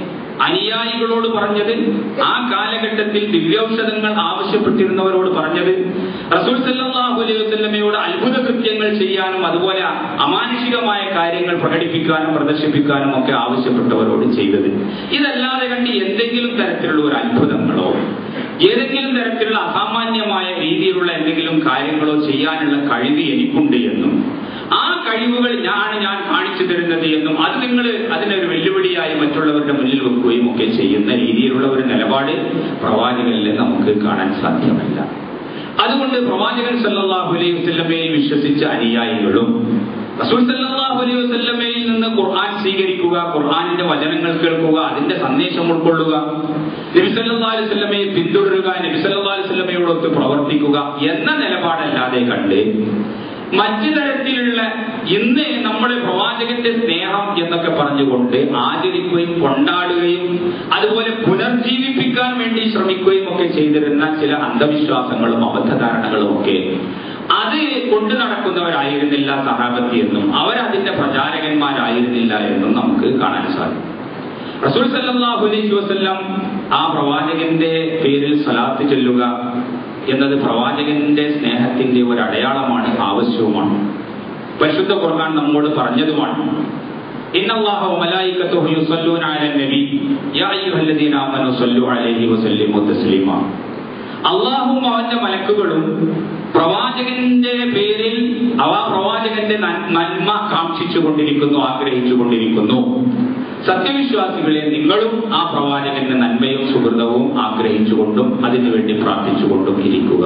അനുയായികളോട് പറഞ്ഞത് ആ കാലഘട്ടത്തിൽ ദിവ്യൌഷധങ്ങൾ ആവശ്യപ്പെട്ടിരുന്നവരോട് പറഞ്ഞത് റസൂൽ സല്ലല്ലാഹു അലൈഹി വസല്ലമയോട് അത്ഭുത കൃത്യങ്ങൾ ചെയ്യാനും അതുപോലെ അമാനുഷികമായ കാര്യങ്ങൾ പ്രകടിപ്പിക്കാനും പ്രദർശിപ്പിക്കാനും ഒക്കെ ആവശ്യപ്പെട്ടവരോട് ചെയ്തത് ഇതല്ലാതെ കണ്ട് എന്തെങ്കിലും തരത്തിലുള്ള ഒരു അത്ഭുതങ്ങളോ ഏതെങ്കിലും തരത്തിലുള്ള അസാമാന്യമായ രീതിയിലുള്ള എന്തെങ്കിലും കാര്യങ്ങളോ ചെയ്യാനുള്ള കഴിവ് എനിക്കുണ്ട് എന്നും ആ കഴിവുകൾ ഞാൻ ഞാൻ കാണിച്ചു തരുന്നത് എന്നും അത് നിങ്ങൾ അതിനൊരു വെല്ലുവിളിയായി മറ്റുള്ളവരുടെ മുന്നിൽ വെക്കുകയും ഒക്കെ ചെയ്യുന്ന രീതിയിലുള്ള ഒരു നിലപാട് പ്രവാചകനിൽ നമുക്ക് കാണാൻ സാധ്യമല്ല അതുകൊണ്ട് പ്രവാചകൻ സല്ലല്ലാഹു അലൈഹി വസല്ലമയെ വിശ്വസിച്ച അനുയായികളും റസൂൽ സല്ലല്ലാഹു അലൈഹി വസല്ലമയിൽ നിന്ന് ഖുർആൻ സ്വീകരിക്കുക ഖുർആനിന്റെ വചനങ്ങൾ കേൾക്കുക അതിന്റെ സന്ദേശം ഉൾക്കൊള്ളുക നബി സല്ലല്ലാഹു അലൈഹി വസല്ലമയെ പിന്തുടരുക നബി സല്ലല്ലാഹു അലൈഹി വസല്ലമയോടൊത്ത് പ്രവർത്തിക്കുക എന്ന നിലപാടല്ലാതെ കണ്ട് മറ്റു തരത്തിലുള്ള ഇന്ന് നമ്മുടെ പ്രവാചകന്റെ സ്നേഹം എന്നൊക്കെ പറഞ്ഞുകൊണ്ട് ആചരിക്കുകയും കൊണ്ടാടുകയും അതുപോലെ പുനർജീവിപ്പിക്കാൻ വേണ്ടി ശ്രമിക്കുകയും ഒക്കെ ചെയ്തിരുന്ന ചില അന്ധവിശ്വാസങ്ങളും അബദ്ധധാരണകളും ഒക്കെ അത് കൊണ്ടു നടക്കുന്നവരായിരുന്നില്ല സഹാബത്തി എന്നും അവരതിന്റെ പ്രചാരകന്മാരായിരുന്നില്ല എന്നും നമുക്ക് കാണാൻ സാധിക്കും റസൂൽ സല്ലല്ലാഹു അലൈഹി വസല്ലം ആ പ്രവാചകന്റെ പേരിൽ സലാത്ത് ചൊല്ലുക എന്നത് പ്രവാചകന്റെ സ്നേഹത്തിന്റെ ഒരു അടയാളമാണ് ആവശ്യവുമാണ് പരിശുദ്ധ ഖുർആൻ നമ്മോട് പറഞ്ഞതുമാണ് ഇന്നല്ലാഹ വമലായികത്തുഹു യുസല്ലൂന അലൻ നബി യാ അയ്യുഹല്ലദീന ആമനു സല്ലു അലൈഹി വസല്ലിമു തസ്ലീമ അള്ളാഹും അവന്റെ മലക്കുകളും പ്രവാചകന്റെ പേരിൽ അവ പ്രവാചകന്റെ നന്മ കാക്ഷിച്ചു കൊണ്ടിരിക്കുന്നു ആഗ്രഹിച്ചു കൊണ്ടിരിക്കുന്നു സത്യവിശ്വാസികളെ നിങ്ങളും ആ പ്രവാചകന്റെ നന്മയും സുഹൃതവും ആഗ്രഹിച്ചുകൊണ്ടും അതിനുവേണ്ടി പ്രാർത്ഥിച്ചുകൊണ്ടും ഇരിക്കുക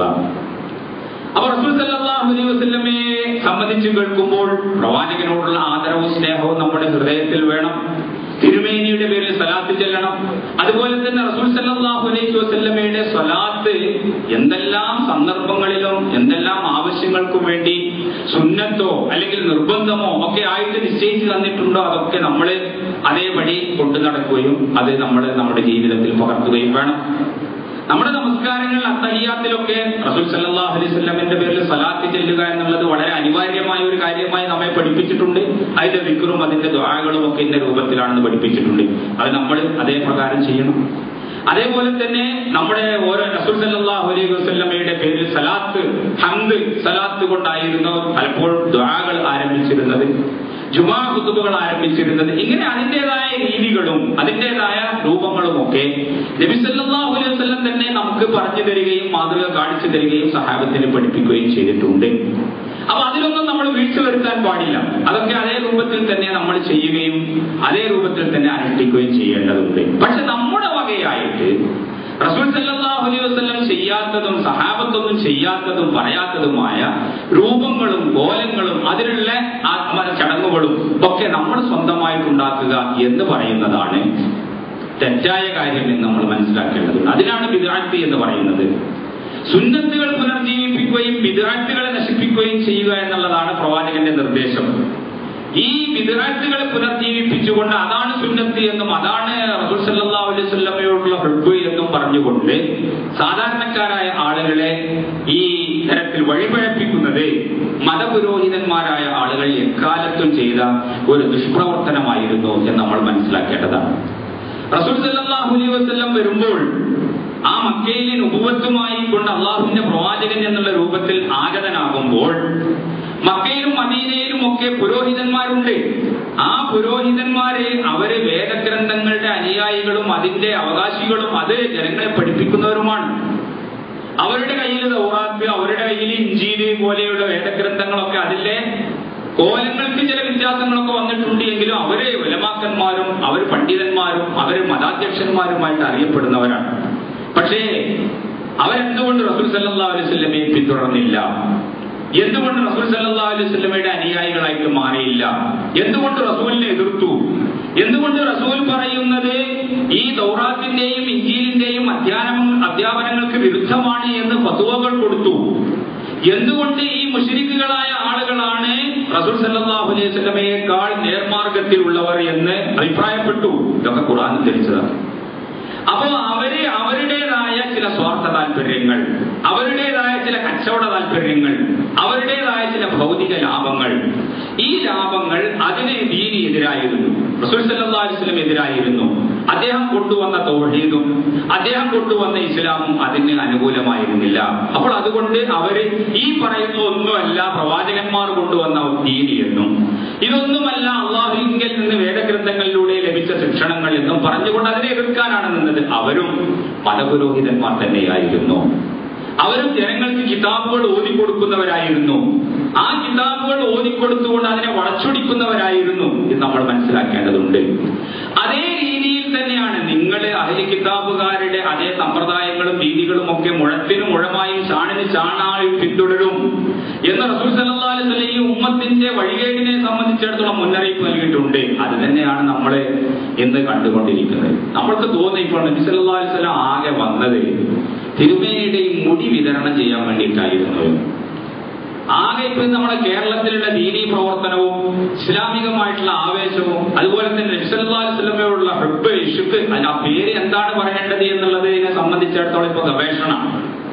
അപ്പൊ റസൂൽ സല്ലല്ലാഹു അലൈഹി വസല്ലമയെ സംബന്ധിച്ച് കേൾക്കുമ്പോൾ പ്രവാചകനോടുള്ള ആദരവും സ്നേഹവും നമ്മുടെ ഹൃദയത്തിൽ വേണം തിരുമേനിയുടെ പേരിൽ സലാത്ത് ചെല്ലണം അതുപോലെ തന്നെ റസൂൽ സല്ലല്ലാഹു അലൈഹി വസല്ലമയുടെ സ്വലാത്ത് എന്തെല്ലാം സന്ദർഭങ്ങളിലും എന്തെല്ലാം ആവശ്യങ്ങൾക്കും വേണ്ടി സുന്നത്തോ അല്ലെങ്കിൽ നിർബന്ധമോ ഒക്കെ ആയിട്ട് നിശ്ചയിച്ചു തന്നിട്ടുണ്ടോ അതൊക്കെ നമ്മൾ അതേപടി കൊണ്ടു നടക്കുകയും അത് നമ്മൾ നമ്മുടെ ജീവിതത്തിൽ പകർത്തുകയും വേണം നമ്മുടെ നമസ്കാരങ്ങൾ അത്തഹിയാത്തിലൊക്കെ റസൂൽ സല്ലല്ലാഹു അലൈഹി വസല്ലമയുടെ പേരിൽ സലാത്ത് ചെല്ലുക എന്നുള്ളത് വളരെ അനിവാര്യമായ ഒരു കാര്യമായി നമ്മെ പഠിപ്പിച്ചിട്ടുണ്ട് അതിന്റെ വിക്രും അതിന്റെ ദ്വാകളും ഒക്കെ ഇന്ന രൂപത്തിലാണെന്ന് പഠിപ്പിച്ചിട്ടുണ്ട് അത് നമ്മൾ അതേ പ്രകാരം ചെയ്യണം അതേപോലെ തന്നെ നമ്മുടെ ഓരോ റസൂൽ സല്ലല്ലാഹു അലൈഹി വസല്ലമയുടെ പേരിൽ സലാത്ത് ഹംദ് സലാത്ത് കൊണ്ടായിരുന്നു പലപ്പോഴും ദ്വാകൾ ആരംഭിച്ചിരുന്നത് ജുമാ കുത്തുബുകൾ ആരംഭിച്ചിരുന്നത് ഇങ്ങനെ അതിൻ്റെതായ രീതികളും അതിൻ്റെതായ രൂപങ്ങളും ഒക്കെ നബി സല്ലല്ലാഹു അലൈഹി വസല്ലം തന്നെ നമുക്ക് പറഞ്ഞു തരികയും മാതൃക കാണിച്ചു തരികയും സഹാബത്തിന് പഠിപ്പിക്കുകയും ചെയ്തിട്ടുണ്ട് അപ്പൊ അതിലൊന്നും നമ്മൾ വീഴ്ച വരുത്താൻ പാടില്ല അതൊക്കെ അതേ രൂപത്തിൽ തന്നെ നമ്മൾ ചെയ്യുകയും അതേ രൂപത്തിൽ തന്നെ അനുഷ്ഠിക്കുകയും ചെയ്യേണ്ടതുണ്ട് പക്ഷെ നമ്മുടെ വകയായിട്ട് റസൂൽ സല്ലല്ലാഹു അലൈഹി വസല്ലം ചെയ്യാത്തതും സഹാബത്തൊന്നും ചെയ്യാത്തതും പറയാത്തതുമായ രൂപങ്ങളും കോലങ്ങളും അതിലുള്ള ആത്മ ചടങ്ങുകളും ഒക്കെ നമ്മൾ സ്വന്തമായിട്ടുണ്ടാക്കുക എന്ന് പറയുന്നതാണ് തെറ്റായ കാര്യം എന്ന് നമ്മൾ മനസ്സിലാക്കേണ്ടതുണ്ട് അതിനാണ് ബിദാഴ്ത്തി എന്ന് പറയുന്നത് സുന്നത്തുകൾ പുനർജീവിപ്പിക്കുകയും ബിദാഴ്ത്തുകളെ നശിപ്പിക്കുകയും ചെയ്യുക എന്നുള്ളതാണ് പ്രവാചകന്റെ നിർദ്ദേശം ഈ ബിദാഴ്ത്തുകളെ പുനർജീവിപ്പിച്ചുകൊണ്ട് അതാണ് സുന്നത്ത് എന്നും അതാണ് റസൂൽ സല്ലല്ലാഹു അലൈഹി വസല്ലമയോടുള്ള ഹുബ്ബ് എന്നും പറഞ്ഞുകൊണ്ട് സാധാരണക്കാരായ ആളുകളെ ഈ തരത്തിൽ വഴിപഴപ്പിക്കുന്നത് മതപുരോഹിതന്മാരായ ആളുകൾ എക്കാലത്തും ചെയ്ത ഒരു ദുഷ്പ്രവർത്തനമായിരുന്നു എന്ന് നമ്മൾ മനസ്സിലാക്കേണ്ടതാണ് റസൂൽ സല്ലല്ലാഹു അലൈഹി വസല്ലം വരുമ്പോൾ ആ മക്കയിലെ നുപുവത്തുമായി കൊണ്ട് അള്ളാഹുവിന്റെ പ്രവാചകൻ എന്നുള്ള രൂപത്തിൽ ആഗതനാകുമ്പോൾ മക്കയിലും മദീനയിലും ഒക്കെ പുരോഹിതന്മാരുണ്ട് ആ പുരോഹിതന്മാരെ അവര് വേദഗ്രന്ഥങ്ങളുടെ അനുയായികളും അതിന്റെ അവകാശികളും അത് ജനങ്ങളെ പഠിപ്പിക്കുന്നവരുമാണ് അവരുടെ കയ്യിൽ ദൗറാത്ത് അവരുടെ കയ്യിൽ ഇഞ്ചീല് പോലെയുള്ള വേദഗ്രന്ഥങ്ങളൊക്കെ അതിലെ കോലങ്ങൾക്ക് ചില വ്യത്യാസങ്ങളൊക്കെ വന്നിട്ടുണ്ട് എങ്കിലും അവരെ വലമാക്കന്മാരും അവർ പണ്ഡിതന്മാരും അവർ മതാധ്യക്ഷന്മാരുമായിട്ട് അറിയപ്പെടുന്നവരാണ് പക്ഷേ അവരെന്തുകൊണ്ട് റസൂൽ സല്ലല്ലാഹു അലൈഹി വസല്ലമയെ പിന്തുടർന്നില്ല എന്തുകൊണ്ട് റസൂൽ സല്ലല്ലാഹു അലൈഹി വസല്ലമയുടെ അനുയായികളായിട്ട് മാറിയില്ല എന്തുകൊണ്ട് റസൂലിനെ എതിർത്തു എന്തുകൊണ്ട് റസൂൽ പറയുന്നത് ഈ ദൗറാത്തിന്റെയും ഇഞ്ചീലിന്റെയും അധ്യാപന അധ്യാപനങ്ങൾക്ക് വിരുദ്ധമാണ് എന്ന് ഫതുവകൾ കൊടുത്തു എന്തുകൊണ്ട് ഈ മുഷരിക്കുകളായ ആളുകളാണ് റസൂൽ സല്ലല്ലാഹു അലൈഹി വസല്ലമയേക്കാൾ നേർമാർഗത്തിലുള്ളവർ എന്ന് അഭിപ്രായപ്പെട്ടു ഇതൊക്കെ ഖുർആൻ ഉദ്ധരിച്ചതാണ് അപ്പോ അവര് അവരുടേതായ ചില സ്വാർത്ഥ താല്പര്യങ്ങൾ അവരുടേതായ ചില കച്ചവട താല്പര്യങ്ങൾ അവരുടേതായ ചില ഭൗതിക ലാഭങ്ങൾ ഈ ലാഭങ്ങൾ അതിന് ദീനി എതിരായിരുന്നു റസൂൽ സല്ലല്ലാഹു അലൈഹി വസല്ലം എതിരായിരുന്നു അദ്ദേഹം കൊണ്ടുവന്ന തൗഹീദും അദ്ദേഹം കൊണ്ടുവന്ന ഇസ്ലാമും അതിന് അനുകൂലമായിരുന്നില്ല അപ്പോൾ അതുകൊണ്ട് അവര് ഈ പറയുന്ന ഒന്നുമല്ല പ്രവാചകന്മാർ കൊണ്ടുവന്ന ദീനി എന്നും ഇതൊന്നുമല്ല അള്ളാഹുവിങ്കിൽ നിന്ന് വേദഗ്രന്ഥങ്ങളിലൂടെ ലഭിച്ച ശിക്ഷണങ്ങൾ എന്നും പറഞ്ഞുകൊണ്ട് അതിനെ എതിർക്കാനാണ് നിന്നത് അവരും മതപുരോഹിതന്മാർ തന്നെയായിരുന്നു അവരും ജനങ്ങൾക്ക് കിതാബുകൾ ഓതിക്കൊടുക്കുന്നവരായിരുന്നു ആ കിതാബുകൾ ഓതിക്കൊടുത്തുകൊണ്ട് അതിനെ വളച്ചൊടിക്കുന്നവരായിരുന്നു ഇത് നമ്മൾ മനസ്സിലാക്കേണ്ടതുണ്ട് അതേ രീതിയിൽ തന്നെയാണ് നിങ്ങൾ അഹലി കിതാബുകാരുടെ അതേ സമ്പ്രദായങ്ങളും രീതികളും ഒക്കെ മുഴത്തിനും മുഴമായും ചാണിന് ചാണായും പിന്തുടരും എന്ന് റസൂൽ സല്ലല്ലാഹു അലൈഹി വസല്ലം ഈ ഉമ്മത്തിന്റെ വഴികേടിനെ സംബന്ധിച്ചിടത്തോളം മുന്നറിയിപ്പ് നൽകിയിട്ടുണ്ട് അത് തന്നെയാണ് നമ്മൾ ഇന്ന് കണ്ടുകൊണ്ടിരിക്കുന്നത് നമ്മൾക്ക് തോന്നി ഇപ്പോൾ നബി സല്ലല്ലാഹു അലൈഹി വസല്ലം ആകെ വന്നത് തിരുമേനിയുടെ ഈ മുടി വിതരണം ചെയ്യാൻ വേണ്ടിയിട്ടായിരുന്നു ആകെ ഇപ്പൊ നമ്മുടെ കേരളത്തിലുള്ള ദീനീ പ്രവർത്തനവും ഇസ്ലാമികമായിട്ടുള്ള ആവേശവും അതുപോലെ തന്നെ നബ്സല്ലാസ്ലമയോടുള്ള ഹെബ് ഇഷുക്ക് അതിന് ആ പേര് എന്താണ് പറയേണ്ടത് എന്നുള്ളതിനെ സംബന്ധിച്ചിടത്തോളം ഇപ്പൊ ഗവേഷണമാണ്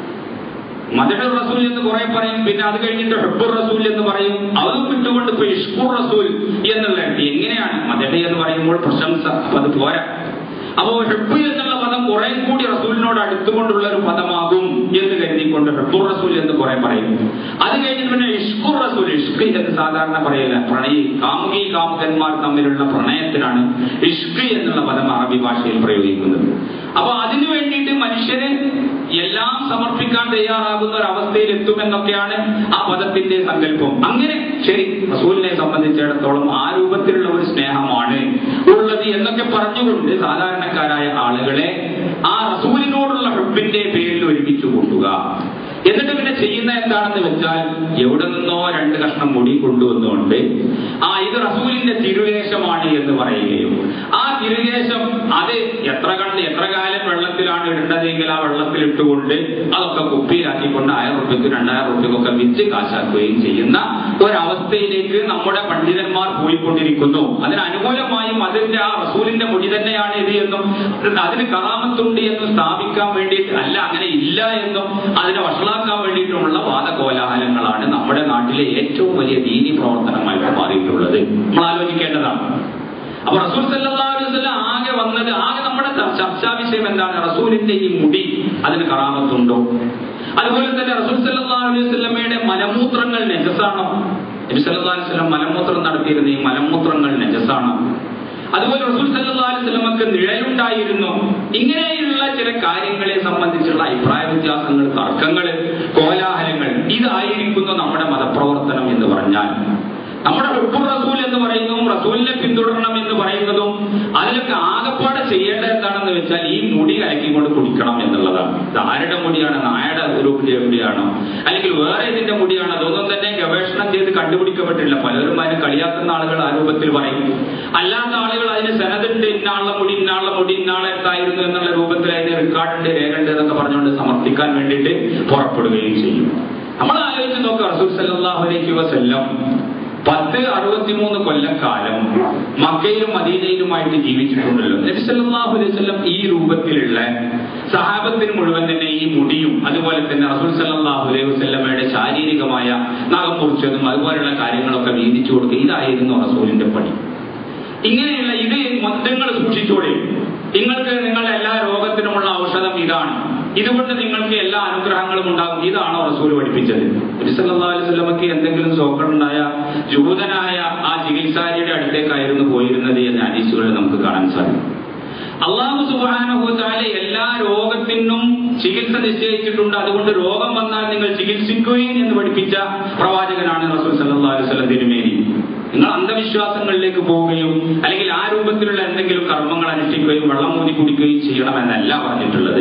മദഹുർ റസൂൽ എന്ന് കുറെ പറയും പിന്നെ അത് കഴിഞ്ഞിട്ട് ഹെബുർ റസൂൽ എന്ന് പറയും അതും വിട്ടുകൊണ്ട് ഇപ്പൊ ഇഷ്കുർ റസൂൽ എന്നുള്ള എങ്ങനെയാണ് മദഹ എന്ന് പറയുമ്പോൾ പ്രശംസ അപ്പൊ അത് പോരാ അപ്പോ ഹെബ് എന്നുള്ള പദം കുറെ കൂടി റസൂലിനോട് അടുത്തുകൊണ്ടുള്ള ഒരു പദമാകും എന്ന് കരുതിക്കൊണ്ട് ഹെബുർ റസൂൽ എന്ന് കുറെ പറയും അത് കഴിഞ്ഞിട്ട് പിന്നെ ഇഷ്കുർ റസൂൽ ഇഷ്ക് എന്ന് സാധാരണ പറയില്ല പ്രണയി കാമുകി കാമുകന്മാർ തമ്മിലുള്ള പ്രണയത്തിനാണ് ഇഷ്ക് എന്നുള്ള പദം അറബി ഭാഷയിൽ പ്രയോഗിക്കുന്നത് അപ്പൊ അതിനു വേണ്ടിയിട്ട് മനുഷ്യന് എല്ലാം സമർപ്പിക്കാൻ തയ്യാറാകുന്ന ഒരു അവസ്ഥയിൽ എത്തുമെന്നൊക്കെയാണ് ആ പദത്തിന്റെ സങ്കല്പം അങ്ങനെ ശരി റസൂലിനെ സംബന്ധിച്ചിടത്തോളം ആ രൂപത്തിലുള്ള ഒരു സ്നേഹമാണ് ഉള്ളത് എന്നൊക്കെ പറഞ്ഞുകൊണ്ട് സാധാരണക്കാരായ ആളുകളെ ആ റസൂലിനോടുള്ള ഹെബിന്റെ പേരിൽ ഒരുമിച്ച് കൂട്ടുക എന്നിട്ട് പിന്നെ ചെയ്യുന്ന എന്താണെന്ന് വെച്ചാൽ എവിടെ നിന്നോ രണ്ട് കഷ്ണം മുടി കൊണ്ടുവന്നുകൊണ്ട് ആ ഇത് റസൂലിന്റെ തിരുവേശമാണ് എന്ന് പറയുകയും ആ തിരുവേശം അത് എത്ര കണ്ട് എത്ര കാലം വെള്ളത്തിലാണ് ഇടേണ്ടതെങ്കിൽ ആ വെള്ളത്തിൽ ഇട്ടുകൊണ്ട് അതൊക്കെ കുപ്പിയിലാക്കിക്കൊണ്ട് ആയിരം റുപ്യക്ക് രണ്ടായിരം റുപ്യക്കൊക്കെ വിറ്റ് കാശാക്കുകയും ചെയ്യുന്ന ഒരവസ്ഥയിലേക്ക് നമ്മുടെ പണ്ഡിതന്മാർ പോയിക്കൊണ്ടിരിക്കുന്നു അതിന് അനുകൂലമായും അതിന്റെ ആ റസൂലിന്റെ മുടി തന്നെയാണ് ഇത് എന്നും അതിന് കറാമത്തുണ്ട് എന്നും സ്ഥാപിക്കാൻ വേണ്ടിയിട്ട് അല്ല അങ്ങനെ ഇല്ല എന്നും അതിനെ വഷളാക്കാൻ വേണ്ടിയിട്ടുമുള്ള വാദകോലാഹലങ്ങളാണ് നമ്മുടെ നാട്ടിലെ ഏറ്റവും വലിയ ദീനി പ്രവർത്തനമായിട്ട് മാറിയിട്ടുള്ളത് നമ്മൾ ആലോചിക്കേണ്ടതാണ് അപ്പൊ റസൂൽ സല്ലല്ലാഹു അലൈഹി വസല്ലം ആകെ വന്നത് ആകെ നമ്മുടെ ചർച്ചാ വിഷയം എന്താണ് റസൂലിന്റെ ഈ മുടി അതിന് കറാമത്തുണ്ടോ അതുപോലെ തന്നെ റസൂൽ സല്ലല്ലാഹു അലൈഹി വസല്ലമയുടെ മലമൂത്രങ്ങൾ നജസാണോ നബി സല്ലല്ലാഹു അലൈഹി വസല്ലം മലമൂത്രം നടത്തിയിരുന്ന ഈ മലമൂത്രങ്ങൾ നജസാണോ അതുപോലെ റസൂൽ സല്ലല്ലാഹു അലൈഹി വസല്ലമക്ക് നിഴലുണ്ടായിരുന്നു ഇങ്ങനെയുള്ള ചില കാര്യങ്ങളെ സംബന്ധിച്ചുള്ള അഭിപ്രായ വ്യത്യാസങ്ങൾ തർക്കങ്ങൾ കോലാഹലങ്ങൾ ഇതായിരിക്കുന്നു നമ്മുടെ മതപ്രവർത്തനം എന്ന് പറഞ്ഞാൽ നമ്മുടെ ഹുബുർ റസൂൽ എന്ന് പറയുന്നതും റസൂലിനെ പിന്തുടരണം എന്ന് പറയുന്നതും അതിലൊക്കെ ആകപ്പാടെ ചെയ്യേണ്ടത് എന്താണെന്ന് വെച്ചാൽ ഈ മുടി കലക്കിക്കൊണ്ട് കുടിക്കണം എന്നുള്ളതാണ് ഇത് ആരുടെ മുടിയാണ് നായയുടെ ഗ്രൂപ്പിന്റെ മുടിയാണോ അല്ലെങ്കിൽ വേറെ ഇതിന്റെ മുടിയാണോ അതൊന്നും തന്നെ ഗവേഷണം ചെയ്ത് കണ്ടുപിടിക്കപ്പെട്ടില്ല പലരും അതിനെ കളിയാക്കുന്ന ആളുകൾ ആ രൂപത്തിൽ പറയും അല്ലാത്ത ആളുകൾ അതിന് സനതുണ്ട് ഇന്നാളുടെ മുടി ഇന്നാളുടെ മുടി ഇന്നാളെത്തായിരുന്നു എന്നുള്ള രൂപത്തിൽ അതിന് റെക്കോർഡുണ്ട് രേഖണ്ട് എന്നൊക്കെ പറഞ്ഞുകൊണ്ട് സമർപ്പിക്കാൻ വേണ്ടിയിട്ട് പുറപ്പെടുകയും ചെയ്യും നമ്മൾ ആലോചിച്ച് നോക്കുക റസൂൽ സല്ലല്ലാഹു അലൈഹി വസല്ലം പത്ത് അറുപത്തിമൂന്ന് കൊല്ലക്കാലം മക്കയിലും മദീനയിലുമായിട്ട് ജീവിച്ചിട്ടുണ്ടല്ലോ നബി സല്ലല്ലാഹു അലൈഹി വസല്ലം ഈ രൂപത്തിലുള്ള സഹാബത്തിന് മുഴുവൻ തന്നെ ഈ മുടിയും അതുപോലെ തന്നെ റസൂൽ സല്ലല്ലാഹു അലൈഹി വസല്ലമയുടെ ശാരീരികമായ നഖം മുറിച്ചതും അതുപോലെയുള്ള കാര്യങ്ങളൊക്കെ വീതിച്ചു കൊടുക്കുക ഇതായിരുന്നു റസൂലിന്റെ പണി ഇങ്ങനെയുള്ള ഇത് മൊത്തങ്ങൾ സൂക്ഷിച്ചോടെ നിങ്ങൾക്ക് നിങ്ങളുടെ എല്ലാ രോഗത്തിനുമുള്ള ഔഷധം ഇതാണ് ഇതുകൊണ്ട് നിങ്ങൾക്ക് എല്ലാ അനുഗ്രഹങ്ങളും ഉണ്ടാകും ഇതാണോ റസൂൽ പഠിപ്പിച്ചത് അലൈവല്ലമക്ക് എന്തെങ്കിലും സോക്കടുണ്ടായ ജൂതനായ ആ ചികിത്സാരിയുടെ അടുത്തേക്കായിരുന്നു പോയിരുന്നത് എന്ന ഹദീസുകളിൽ നമുക്ക് കാണാൻ സാധിക്കും അള്ളാഹു സുബാനുഭൂത്താല എല്ലാ രോഗത്തിനും ചികിത്സ നിശ്ചയിച്ചിട്ടുണ്ട് അതുകൊണ്ട് രോഗം വന്നാൽ നിങ്ങൾ ചികിത്സിക്കുകയും എന്ന് പഠിപ്പിച്ച പ്രവാചകനാണ് റസൂൽ സല്ലാ അലുസല്ലം തിരുമേനി നിങ്ങൾ അന്ധവിശ്വാസങ്ങളിലേക്ക് പോവുകയും അല്ലെങ്കിൽ ആ രൂപത്തിലുള്ള എന്തെങ്കിലും കർമ്മങ്ങൾ അനുഷ്ഠിക്കുകയും വെള്ളം മൂതി കുടിക്കുകയും ചെയ്യണമെന്നല്ല പറഞ്ഞിട്ടുള്ളത്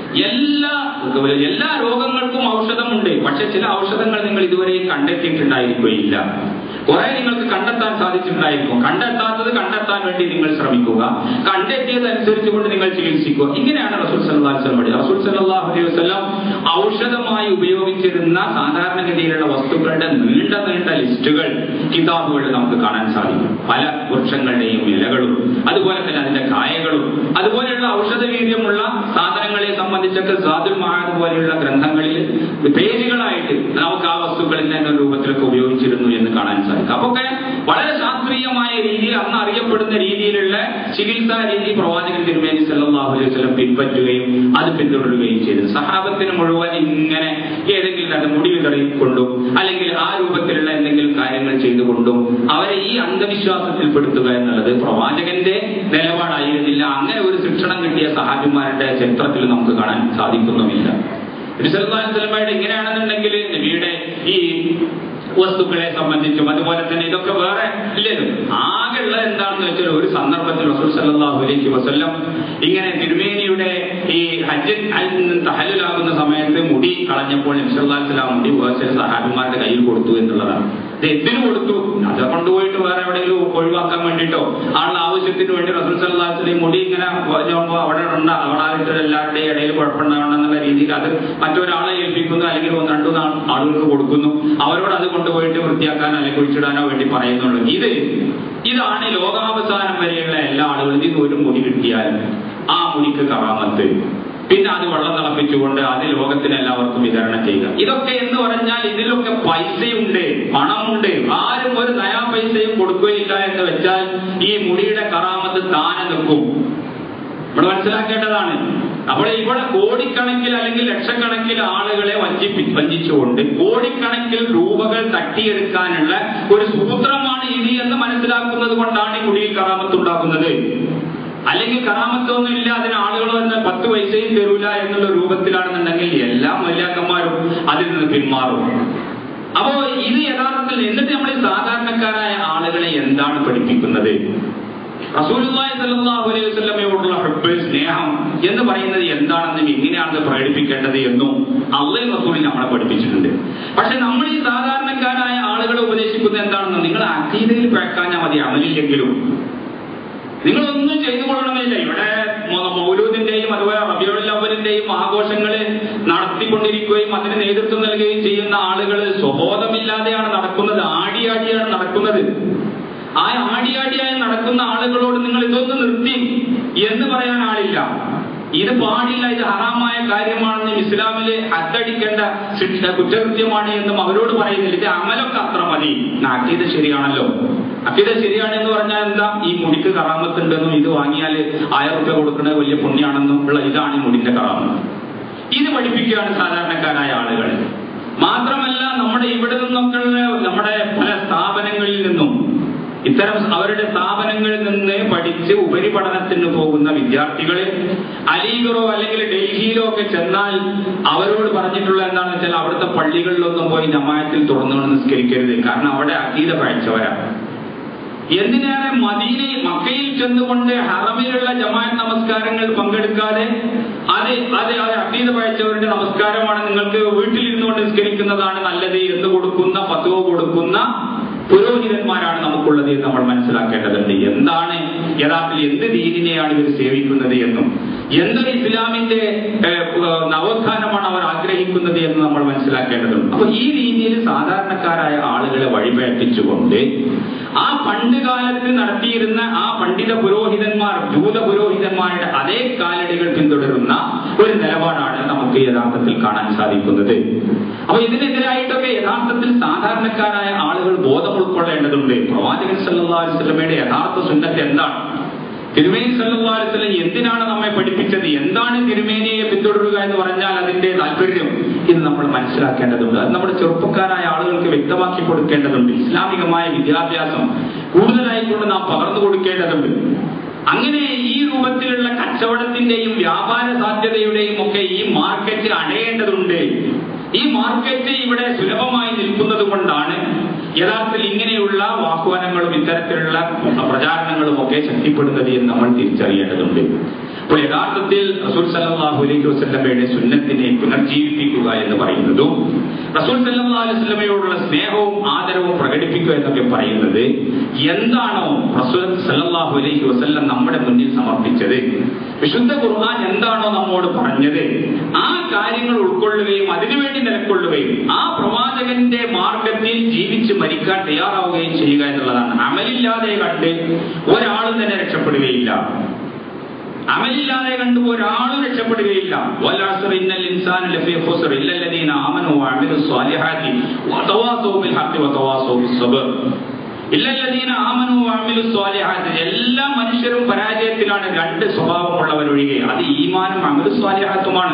എല്ലാ എല്ലാ രോഗങ്ങൾക്കും ഔഷധമുണ്ട് പക്ഷെ ചില ഔഷധങ്ങൾ നിങ്ങൾ ഇതുവരെ കണ്ടെത്തിയിട്ടുണ്ടായിരിക്കുകയില്ല കുറെ നിങ്ങൾക്ക് കണ്ടെത്താൻ സാധിച്ചിട്ടുണ്ടായിരിക്കും കണ്ടെത്താത്തത് കണ്ടെത്താൻ വേണ്ടി നിങ്ങൾ ശ്രമിക്കുക കണ്ടെത്തിയതനുസരിച്ച് കൊണ്ട് നിങ്ങൾ ചികിത്സിക്കുക ഇങ്ങനെയാണ് റസൂൽ സല്ലാ വസ്ലം റസൂൽ സല്ലാഹു അലൈഹി വസ്ലം ഔഷധമായി ഉപയോഗിച്ചിരുന്ന സാധാരണഗതിയിലുള്ള വസ്തുക്കളുടെ നീണ്ട നീണ്ട ലിസ്റ്റുകൾ കിതാബുകളിൽ നമുക്ക് കാണാൻ സാധിക്കും പല വൃക്ഷങ്ങളുടെയും ഇലകളും അതുപോലെ തന്നെ അതിന്റെ കായകളും അതുപോലെയുള്ള ഔഷധ വീര്യമുള്ള സാധനങ്ങളെ സംബന്ധിച്ചൊക്കെ സാദുൽ മഹാദ് പോലെയുള്ള ഗ്രന്ഥങ്ങളിൽ പേജുകളായിട്ട് നമുക്ക് ആ വസ്തുക്കളിൽ തന്നെ രൂപത്തിലൊക്കെ ഉപയോഗിച്ചിരുന്നു എന്ന് കാണാൻ സാധിക്കും സാധിക്കും അപ്പൊ ഒക്കെ വളരെ ശാസ്ത്രീയമായ രീതിയിൽ അന്ന് അറിയപ്പെടുന്ന രീതിയിലുള്ള ചികിത്സാ രീതി പ്രവാചകൻ തിരുമേനി സല്ലല്ലാഹു അലൈഹി വസല്ലം പിൻപറ്റുകയും അത് പിന്തുടരുകയും ചെയ്തു സഹാബത്തിന് മുഴുവൻ ഇങ്ങനെ ഏതെങ്കിലും അത് മുടി വിതറിക്കൊണ്ടും അല്ലെങ്കിൽ ആ രൂപത്തിലുള്ള എന്തെങ്കിലും കാര്യങ്ങൾ ചെയ്തുകൊണ്ടും അവരെ ഈ അന്ധവിശ്വാസത്തിൽ പെടുത്തുക എന്നുള്ളത് പ്രവാചകന്റെ നിലപാടായിരുന്നില്ല അങ്ങനെ ഒരു ശിക്ഷണം കിട്ടിയ സഹാബിമാരുടെ ചരിത്രത്തിൽ നമുക്ക് കാണാൻ സാധിക്കുന്നുമില്ല നബിസല്ലാസ്ലമയുടെ ഇങ്ങനെയാണെന്നുണ്ടെങ്കിൽ നബിയുടെ ഈ വസ്തുക്കളെ സംബന്ധിച്ചും അതുപോലെ തന്നെ ഇതൊക്കെ വേറെ ഇല്ലല്ലോ ആകെ ഉള്ളത് എന്താണെന്ന് വെച്ചാൽ ഒരു സന്ദർഭത്തിൽ റസൂൽ സല്ലല്ലാഹു അലൈഹി വസല്ലം ഇങ്ങനെ തിരുമേനിയുടെ ഈ ഹജ്ജ് തഹലുലാകുന്ന സമയത്ത് മുടി കളഞ്ഞപ്പോൾ നബിസല്ലാസ്ലാം മുടി ചില സഹാബിമാരുടെ കയ്യിൽ കൊടുത്തു എന്നുള്ളതാണ് ഇത് എന്തിനു കൊടുത്തു അത് കൊണ്ടുപോയിട്ട് വേറെ എവിടെയെങ്കിലും ഒഴിവാക്കാൻ വേണ്ടിയിട്ടോ ആളുടെ ആവശ്യത്തിന് വേണ്ടി റസൂൽ സല്ലാസ്ലം മുടി ഇങ്ങനെ പറഞ്ഞുമ്പോൾ അവിടെ ഉണ്ട് അവിടെ ആയിട്ട് എല്ലാവരുടെയും ഇടയിൽ കുഴപ്പമുണ്ടാവണം എന്നുള്ള രീതിയിൽ അത് മറ്റൊരാളെ ഏൽപ്പിക്കുന്നു അല്ലെങ്കിൽ ഒന്ന് രണ്ടു നാൾ ആളുകൾക്ക് കൊടുക്കുന്നു അവരോട് അത് കൊണ്ടുപോയിട്ട് വൃത്തിയാക്കാൻ അല്ലെങ്കിൽ കുഴിച്ചിടാനോ വേണ്ടി പറയുന്നുള്ളൂ ഇത് ഇതാണ് ലോകാവസാനം വരെയുള്ള എല്ലാ ആളുകളും ഇതിന് ഒരു മുടി കിട്ടിയാൽ ആ മുടിക്ക് കറാമത്ത് പിന്നെ അത് വെള്ളം തിളപ്പിച്ചുകൊണ്ട് അത് ലോകത്തിന് എല്ലാവർക്കും വിതരണം ചെയ്യുക ഇതൊക്കെ എന്ന് പറഞ്ഞാൽ ഇതിലൊക്കെ പൈസയുണ്ട് പണമുണ്ട് ആരും ഒരു നയാ പൈസയും കൊടുക്കുകയില്ല എന്ന് വെച്ചാൽ ഈ മുടിയുടെ കറാമത്ത് താനെ നിൽക്കും നമ്മൾ മനസ്സിലാക്കേണ്ടതാണ് അപ്പോൾ ഇവിടെ കോടിക്കണക്കിൽ അല്ലെങ്കിൽ ലക്ഷക്കണക്കിൽ ആളുകളെ വഞ്ചിപ്പി വഞ്ചിച്ചുകൊണ്ട് കോടിക്കണക്കിൽ രൂപകൾ തട്ടിയെടുക്കാനുള്ള ഒരു സൂത്രമാണ് ഇത് എന്ന് മനസ്സിലാക്കുന്നത് കൊണ്ടാണ് ഈ മുടിയിൽ കറാമത്ത് ഉണ്ടാക്കുന്നത് അല്ലെങ്കിൽ കറാമത്തൊന്നും ഇല്ല അതിന് ആളുകൾ വന്ന് പത്ത് പൈസയും തരൂല എന്നുള്ള രൂപത്തിലാണെന്നുണ്ടെങ്കിൽ എല്ലാ മര്യാദന്മാരും അതിൽ നിന്ന് പിന്മാറും അപ്പോ ഇത് യഥാർത്ഥത്തിൽ എന്നിട്ട് നമ്മൾ ഈ സാധാരണക്കാരായ ആളുകളെ എന്താണ് പഠിപ്പിക്കുന്നത് റസൂലുള്ളാഹി സ്വല്ലല്ലാഹു അലൈഹി വസല്ലമയോടുള്ള ഹബ്ബ് സ്നേഹം എന്ന് പറയുന്നത് എന്താണെന്നും എങ്ങനെയാണെന്ന് പ്രകടിപ്പിക്കേണ്ടത് എന്നും അള്ളയും റസൂലിൽ നമ്മളെ പഠിപ്പിച്ചിട്ടുണ്ട് പക്ഷെ നമ്മൾ ഈ സാധാരണക്കാരായ ആളുകളെ ഉപദേശിക്കുന്നത് എന്താണെന്ന് നിങ്ങൾ അക്കീതയിൽ പിഴക്കാഞ്ഞാൽ മതി അമലില്ലെങ്കിലും നിങ്ങളൊന്നും ചെയ്തു കൊള്ളണമെന്നില്ല ഇവിടെ മൗലൂദിന്റെയും അതുപോലെ റബിയുൽ അവലിന്റെയും ആഘോഷങ്ങൾ നടത്തിക്കൊണ്ടിരിക്കുകയും അതിന് നേതൃത്വം നൽകുകയും ചെയ്യുന്ന ആളുകൾ സ്വബോധമില്ലാതെയാണ് നടക്കുന്നത് ആടിയാടിയാണ് നടക്കുന്നത് ആ ആടിയാടിയായി നടക്കുന്ന ആളുകളോട് നിങ്ങൾ ഇതൊന്ന് നിർത്തി എന്ന് പറയാൻ ആളില്ല ഇത് പാടില്ല ഇത് ഹറാമായ കാര്യമാണെന്നും ഇസ്ലാമില് അച്ചടിക്കേണ്ട ശിക്ഷ കുറ്റകൃത്യമാണ് എന്നും അവരോട് പറയുന്നില്ല ഇത് അമലൊക്കെ അത്ര മതി അക്കീത് ശരിയാണല്ലോ അക്കീത് ശരിയാണ് എന്ന് പറഞ്ഞാൽ എന്താ ഈ മുടിക്ക് കറാമത്തുണ്ടെന്നും ഇത് വാങ്ങിയാൽ ആയിരം റുപ്യ കൊടുക്കുന്നത് വലിയ പുണ്യാണെന്നും ഉള്ള ഇതാണ് ഈ മുടിന്റെ കറാമത്ത് ഇത് പഠിപ്പിക്കുകയാണ് സാധാരണക്കാരായ ആളുകൾ മാത്രമല്ല നമ്മുടെ ഇവിടെ നിന്നൊക്കെ നമ്മുടെ പല സ്ഥാപനങ്ങളിൽ നിന്നും ഇത്തരം അവരുടെ സ്ഥാപനങ്ങളിൽ നിന്ന് പഠിച്ച് ഉപരിപഠനത്തിന് പോകുന്ന വിദ്യാർത്ഥികള് അലീഗറോ അല്ലെങ്കിൽ ഡൽഹിയിലോ ഒക്കെ ചെന്നാൽ അവരോട് പറഞ്ഞിട്ടുള്ള എന്താണെന്ന് വെച്ചാൽ അവിടുത്തെ പള്ളികളിലൊന്നും പോയി ജമായത്തിൽ തുറന്നുകൊണ്ട് നിസ്കരിക്കരുത് കാരണം അവിടെ അകീത പഴച്ചവരാണ് എന്തിനേറെ മദീനയിൽ മക്കയിൽ ചെന്നുകൊണ്ട് ഹറമിലുള്ള ജമാഅത്ത് നമസ്കാരങ്ങൾ പങ്കെടുക്കാതെ അത് അത് അത് അക്കീത പഴച്ചവരുടെ നമസ്കാരമാണ് നിങ്ങൾക്ക് വീട്ടിലിരുന്നുകൊണ്ട് നിസ്കരിക്കുന്നതാണ് നല്ലത് എന്ന് കൊടുക്കുന്ന പത്തുവ കൊടുക്കുന്ന പുരോഹിതന്മാരാണ് നമുക്കുള്ളത് എന്ന് നമ്മൾ മനസ്സിലാക്കേണ്ടതുണ്ട് എന്താണ് യഥാർത്ഥത്തിൽ എന്ത് ദീനിനെയാണ് ഇവർ സേവിക്കുന്നത് എന്നും എന്തൊരു ഇസ്ലാമിന്റെ നവോത്ഥാനമാണ് അവർ ആഗ്രഹിക്കുന്നത് എന്ന് നമ്മൾ മനസ്സിലാക്കേണ്ടതുണ്ട് അപ്പൊ ഈ രീതിയിൽ സാധാരണക്കാരായ ആളുകളെ വഴിപേറ്റിച്ചുകൊണ്ട് ആ പണ്ട് കാലത്ത് നടത്തിയിരുന്ന ആ പണ്ഡിത പുരോഹിതന്മാർ ജൂത പുരോഹിതന്മാരുടെ അതേ കാലടികൾ പിന്തുടരുന്ന ഒരു നിലപാടാണ് നമുക്ക് യഥാർത്ഥത്തിൽ കാണാൻ സാധിക്കുന്നത് അപ്പൊ ഇതിനെതിരായിട്ടൊക്കെ യഥാർത്ഥത്തിൽ സാധാരണക്കാരായ ആളുകൾ ബോധം ഉൾക്കൊള്ളേണ്ടതുണ്ട് പ്രവാചകൻ സല്ലല്ലാഹു അലൈഹി വസല്ലമയുടെ യഥാർത്ഥ സുന്നത്ത് എന്താണ് തിരുമേനി സല്ലല്ലാഹു അലൈഹി വസല്ലം എന്തിനാണ് നമ്മെ പഠിപ്പിച്ചത് എന്താണ് തിരുമേനിയെ പിന്തുടരുക എന്ന് പറഞ്ഞാൽ അതിന്റെ താല്പര്യം ഇത് നമ്മൾ മനസ്സിലാക്കേണ്ടതുണ്ട് അത് നമ്മുടെ ചെറുപ്പക്കാരായ ആളുകൾക്ക് വ്യക്തമാക്കി കൊടുക്കേണ്ടതുണ്ട് ഇസ്ലാമികമായ വിദ്യാഭ്യാസം കൂടുതലായിക്കൊണ്ട് നാം പകർന്നു കൊടുക്കേണ്ടതുണ്ട് അങ്ങനെ ഈ രൂപത്തിലുള്ള കച്ചവടത്തിന്റെയും വ്യാപാര സാധ്യതയുടെയും ഒക്കെ ഈ മാർക്കറ്റ് അടയേണ്ടതുണ്ട് ഈ മാർക്കറ്റ് ഇവിടെ സുലഭമായി നിൽക്കുന്നത് കൊണ്ടാണ് യഥാർത്ഥത്തിൽ ഇങ്ങനെയുള്ള വാഗ്വാനങ്ങളും ഇത്തരത്തിലുള്ള പ്രചാരണങ്ങളും ഒക്കെ ശക്തിപ്പെടുന്നത് എന്ന് നമ്മൾ തിരിച്ചറിയേണ്ടതുണ്ട് അപ്പോൾ യഥാർത്ഥത്തിൽ റസൂൽ സല്ലല്ലാഹു അലൈഹി വസല്ലമയുടെ സുന്നത്തിനെ പുനർജീവിപ്പിക്കുക എന്ന് പറയുന്നതും റസൂൽ സല്ലല്ലാഹു അലൈഹി വസല്ലമയോടുള്ള സ്നേഹവും ആദരവും പ്രകടിപ്പിക്കുക എന്നൊക്കെ പറയുന്നത് എന്താണോ റസൂൽ സല്ലല്ലാഹു അലൈഹി വസല്ലം നമ്മുടെ മുന്നിൽ സമർപ്പിച്ചത് വിശുദ്ധ ഖുർആൻ എന്താണോ നമ്മോട് പറഞ്ഞത് ആ കാര്യങ്ങൾ ഉൾക്കൊള്ളുകയും അതിനുവേണ്ടി നിലക്കൊള്ളുകയും ആ പ്രവാചകന്റെ മാർഗത്തിൽ ജീവിച്ച് മരിക്കാൻ തയ്യാറാവുകയും ചെയ്യുക എന്നുള്ളതാണ് അമലില്ലാതെ കണ്ട് ഒരാളും തന്നെ രക്ഷപ്പെടുകയില്ല അമലില്ലാതെ കണ്ട് ഒരാളും രക്ഷപ്പെടുകയില്ല വല്ലാസർ ഇന്നൽ ഇൻസാന ലഫീ ഖുസ്ർ ഇല്ലല്ലദീന ആമനു വഅമിലു സ്വാലിഹാത്തി വതവാസൗ ബിൽ ഹഖ് വതവാസൗ ബിസ് സബ്ർ ഇല്ലല്ലദീന ആമനു വഅമിലു സ്വാലിഹാത്തി എല്ലാ മനുഷ്യരും പരാജയത്തിലാണ് രണ്ട് സ്വഭാവമുള്ളവരൊഴികെ അത് ഈമാനും അമലു സ്വാലിഹാത്തുമാണ്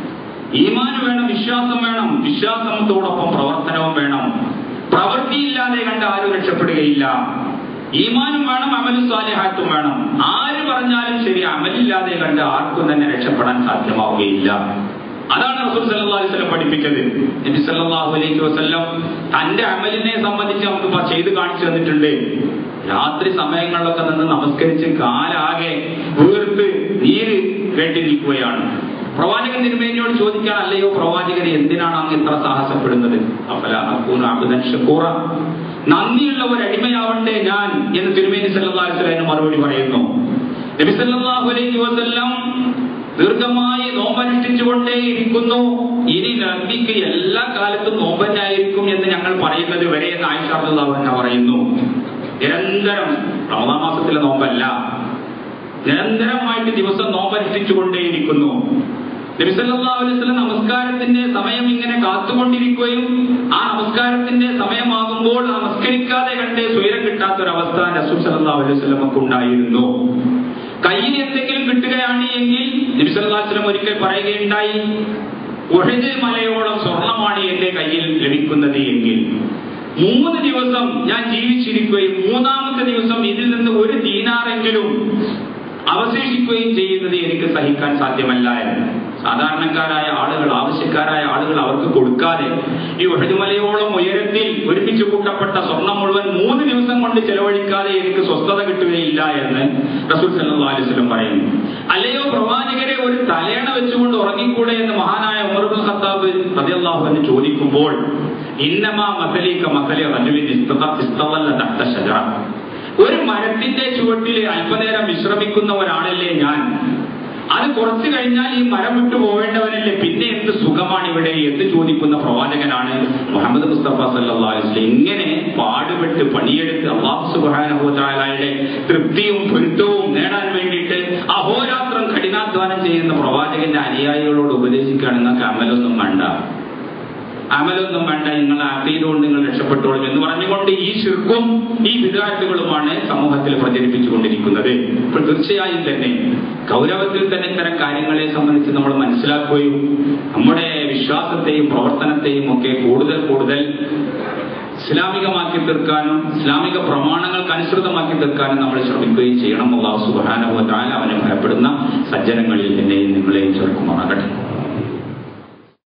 ഈമാൻ വേണം വിശ്വാസം വേണം വിശ്വാസത്തോടൊപ്പം പ്രവർത്തനവും വേണം പ്രവൃത്തിയില്ലാതെ കണ്ട് ആരും രക്ഷപ്പെടുകയില്ല ഈമാനും വേണം അമലു സ്വാലിഹാത്തും വേണം ആര് പറഞ്ഞാലും ശരി അമലില്ലാതെ കണ്ട് ആർക്കും തന്നെ രക്ഷപ്പെടാൻ സാധ്യമാവുകയില്ല അതാണ് റസൂൽ സല്ലല്ലാഹു അലൈഹി വസല്ലം പഠിപ്പിച്ചത് നബി സല്ലല്ലാഹു അലൈഹി വസല്ലം തന്റെ അമലിനെ സംബന്ധിച്ച് നമുക്ക് പ- ചെയ്ത് കാണിച്ചു തന്നിട്ടുണ്ട് രാത്രി സമയങ്ങളിലൊക്കെ നിന്ന് നമസ്കരിച്ച് കാലാകെ വീർത്ത് നീര് കേട്ടി നിൽക്കുകയാണ് പ്രവാചകൻ തിരുമേനിയോട് ചോദിക്കാൻ അല്ലയോ പ്രവാചകൻ എന്തിനാണ് അങ്ങ് ഇത്ര സാഹസപ്പെടുന്നത് അഫല അക്കൂന അബ്ദൻ ഷക്കൂറ നന്ദിയുള്ള ഒരു അടിമയാവണ്ടേ ഞാൻ എന്ന് തിരുമേനി സല്ലല്ലാഹു അലൈഹി വസല്ലം മറുപടി പറയുന്നു നബി സല്ലല്ലാഹു അലൈഹി വസല്ലം ദീർഘമായി നോമ്പനുഷ്ഠിച്ചുകൊണ്ടേ ഇരിക്കുന്നു ഇനി നബിക്ക് എല്ലാ കാലത്തും നോമ്പന്നായിരിക്കും എന്ന് ഞങ്ങൾ പറയുന്നത് വരെ എന്ന് ആയിഷ റളിയല്ലാഹു അൻഹ പറയുന്നു നിരന്തരം റമദാൻ മാസത്തിലെ നോമ്പല്ല നിരന്തരമായിട്ട് ദിവസം നോമ്പനുഷ്ഠിച്ചുകൊണ്ടേയിരിക്കുന്നു നബി സല്ലല്ലാഹു അലൈഹി വസല്ലം നമസ്കാരത്തിന്റെ സമയം ഇങ്ങനെ കാത്തുകൊണ്ടിരിക്കുകയും ആ നമസ്കാരത്തിന്റെ സമയമാകുമ്പോൾ നമസ്കരിക്കാതെ കണ്ട് സ്വൈരം കിട്ടാത്തൊരവസ്ഥ റസൂൽ സല്ലല്ലാഹു അലൈഹി വസല്ലമക്ക് ഉണ്ടായിരുന്നു കയ്യിൽ എന്തെങ്കിലും കിട്ടുകയാണ് എങ്കിൽ നബി സല്ലല്ലാഹു അലൈഹി വസല്ലം ഒരിക്കൽ പറയുകയുണ്ടായി ഉഹദ് മലയോളം സ്വർണമാണ് എന്റെ കയ്യിൽ ലഭിക്കുന്നത് എങ്കിൽ മൂന്ന് ദിവസം ഞാൻ ജീവിച്ചിരിക്കുകയും മൂന്നാമത്തെ ദിവസം ഇതിൽ നിന്ന് ഒരു ദീനാറെങ്കിലും അവശേഷിക്കുകയും ചെയ്യുന്നത് എനിക്ക് സഹിക്കാൻ സാധ്യമല്ല എന്ന് സാധാരണക്കാരായ ആളുകൾ ആവശ്യക്കാരായ ആളുകൾ അവർക്ക് കൊടുക്കാതെ ഈ ഉഹദുമലയോളം ഉയരത്തിൽ ഒരുമിച്ച് കൂട്ടപ്പെട്ട സ്വർണം മുഴുവൻ മൂന്ന് ദിവസം കൊണ്ട് ചെലവഴിക്കാതെ എനിക്ക് സ്വസ്ഥത കിട്ടുകയില്ല എന്ന് റസൂൽ സല്ലല്ലാഹു അലൈഹി വസല്ലം പറയുന്നു അല്ലയോ പ്രവാചകരെ ഒരു തലേണ വെച്ചുകൊണ്ട് ഉറങ്ങിക്കൂടെ എന്ന് മഹാനായ ഉമർ ബിൻ ഖത്താബ് റളിയല്ലാഹു അൻഹു ചോദിക്കുമ്പോൾ ഇന്നമാ മസലീക മസലി റജുലിൻ ഇസ്തഖ ഇസ്തവല്ല തഹ്ത ഷജറ ഒരു മരത്തിന്റെ ചുവട്ടിൽ അല്പനേരം വിശ്രമിക്കുന്ന ഒരാളല്ലേ ഞാൻ അത് കുറച്ചു കഴിഞ്ഞാൽ ഈ മരം വിട്ടു പോവേണ്ടവനല്ലേ പിന്നെ എന്ത് സുഖമാണ് ഇവിടെ എന്ന് ചോദിക്കുന്ന പ്രവാചകനാണ് മുഹമ്മദ് മുസ്തഫ സല്ലല്ലാഹു അലൈഹി വസല്ലം ഇങ്ങനെ പാടുപെട്ട് പണിയെടുത്ത് അള്ളാഹു സുബ്ഹാനഹു വതആലയുടെ തൃപ്തിയും പൊരുത്തവും നേടാൻ വേണ്ടിയിട്ട് അഹോരാത്രം കഠിനാധ്വാനം ചെയ്യുന്ന പ്രവാചകന്റെ അനുയായികളോട് ഉപദേശിക്കുകയാണ് നിങ്ങൾക്ക് അമലൊന്നും വേണ്ട അമലൊന്നും വേണ്ട നിങ്ങൾ അക്കീതുകൊണ്ട് നിങ്ങൾ രക്ഷപ്പെട്ടോളും എന്ന് പറഞ്ഞുകൊണ്ട് ഈ ശിർക്കും ഈ വിദ്യാർത്ഥികളുമാണ് സമൂഹത്തിൽ പ്രചരിപ്പിച്ചുകൊണ്ടിരിക്കുന്നത് അപ്പോൾ തീർച്ചയായും തന്നെ ഗൗരവത്തിൽ തന്നെ ഇത്തരം കാര്യങ്ങളെ സംബന്ധിച്ച് നമ്മൾ മനസ്സിലാക്കുകയും നമ്മുടെ വിശ്വാസത്തെയും പ്രവർത്തനത്തെയും ഒക്കെ കൂടുതൽ കൂടുതൽ ഇസ്ലാമികമാക്കി തീർക്കാനും ഇസ്ലാമിക പ്രമാണങ്ങൾക്ക് അനുസൃതമാക്കി തീർക്കാനും നമ്മൾ ശ്രമിക്കുകയും ചെയ്യണം അള്ളാഹു സുബാനുഭവത്താൽ അവനെ ഭയപ്പെടുന്ന സജ്ജനങ്ങളിൽ എന്നെയും നിങ്ങളെയും ചേർക്കുമാറാകട്ടെ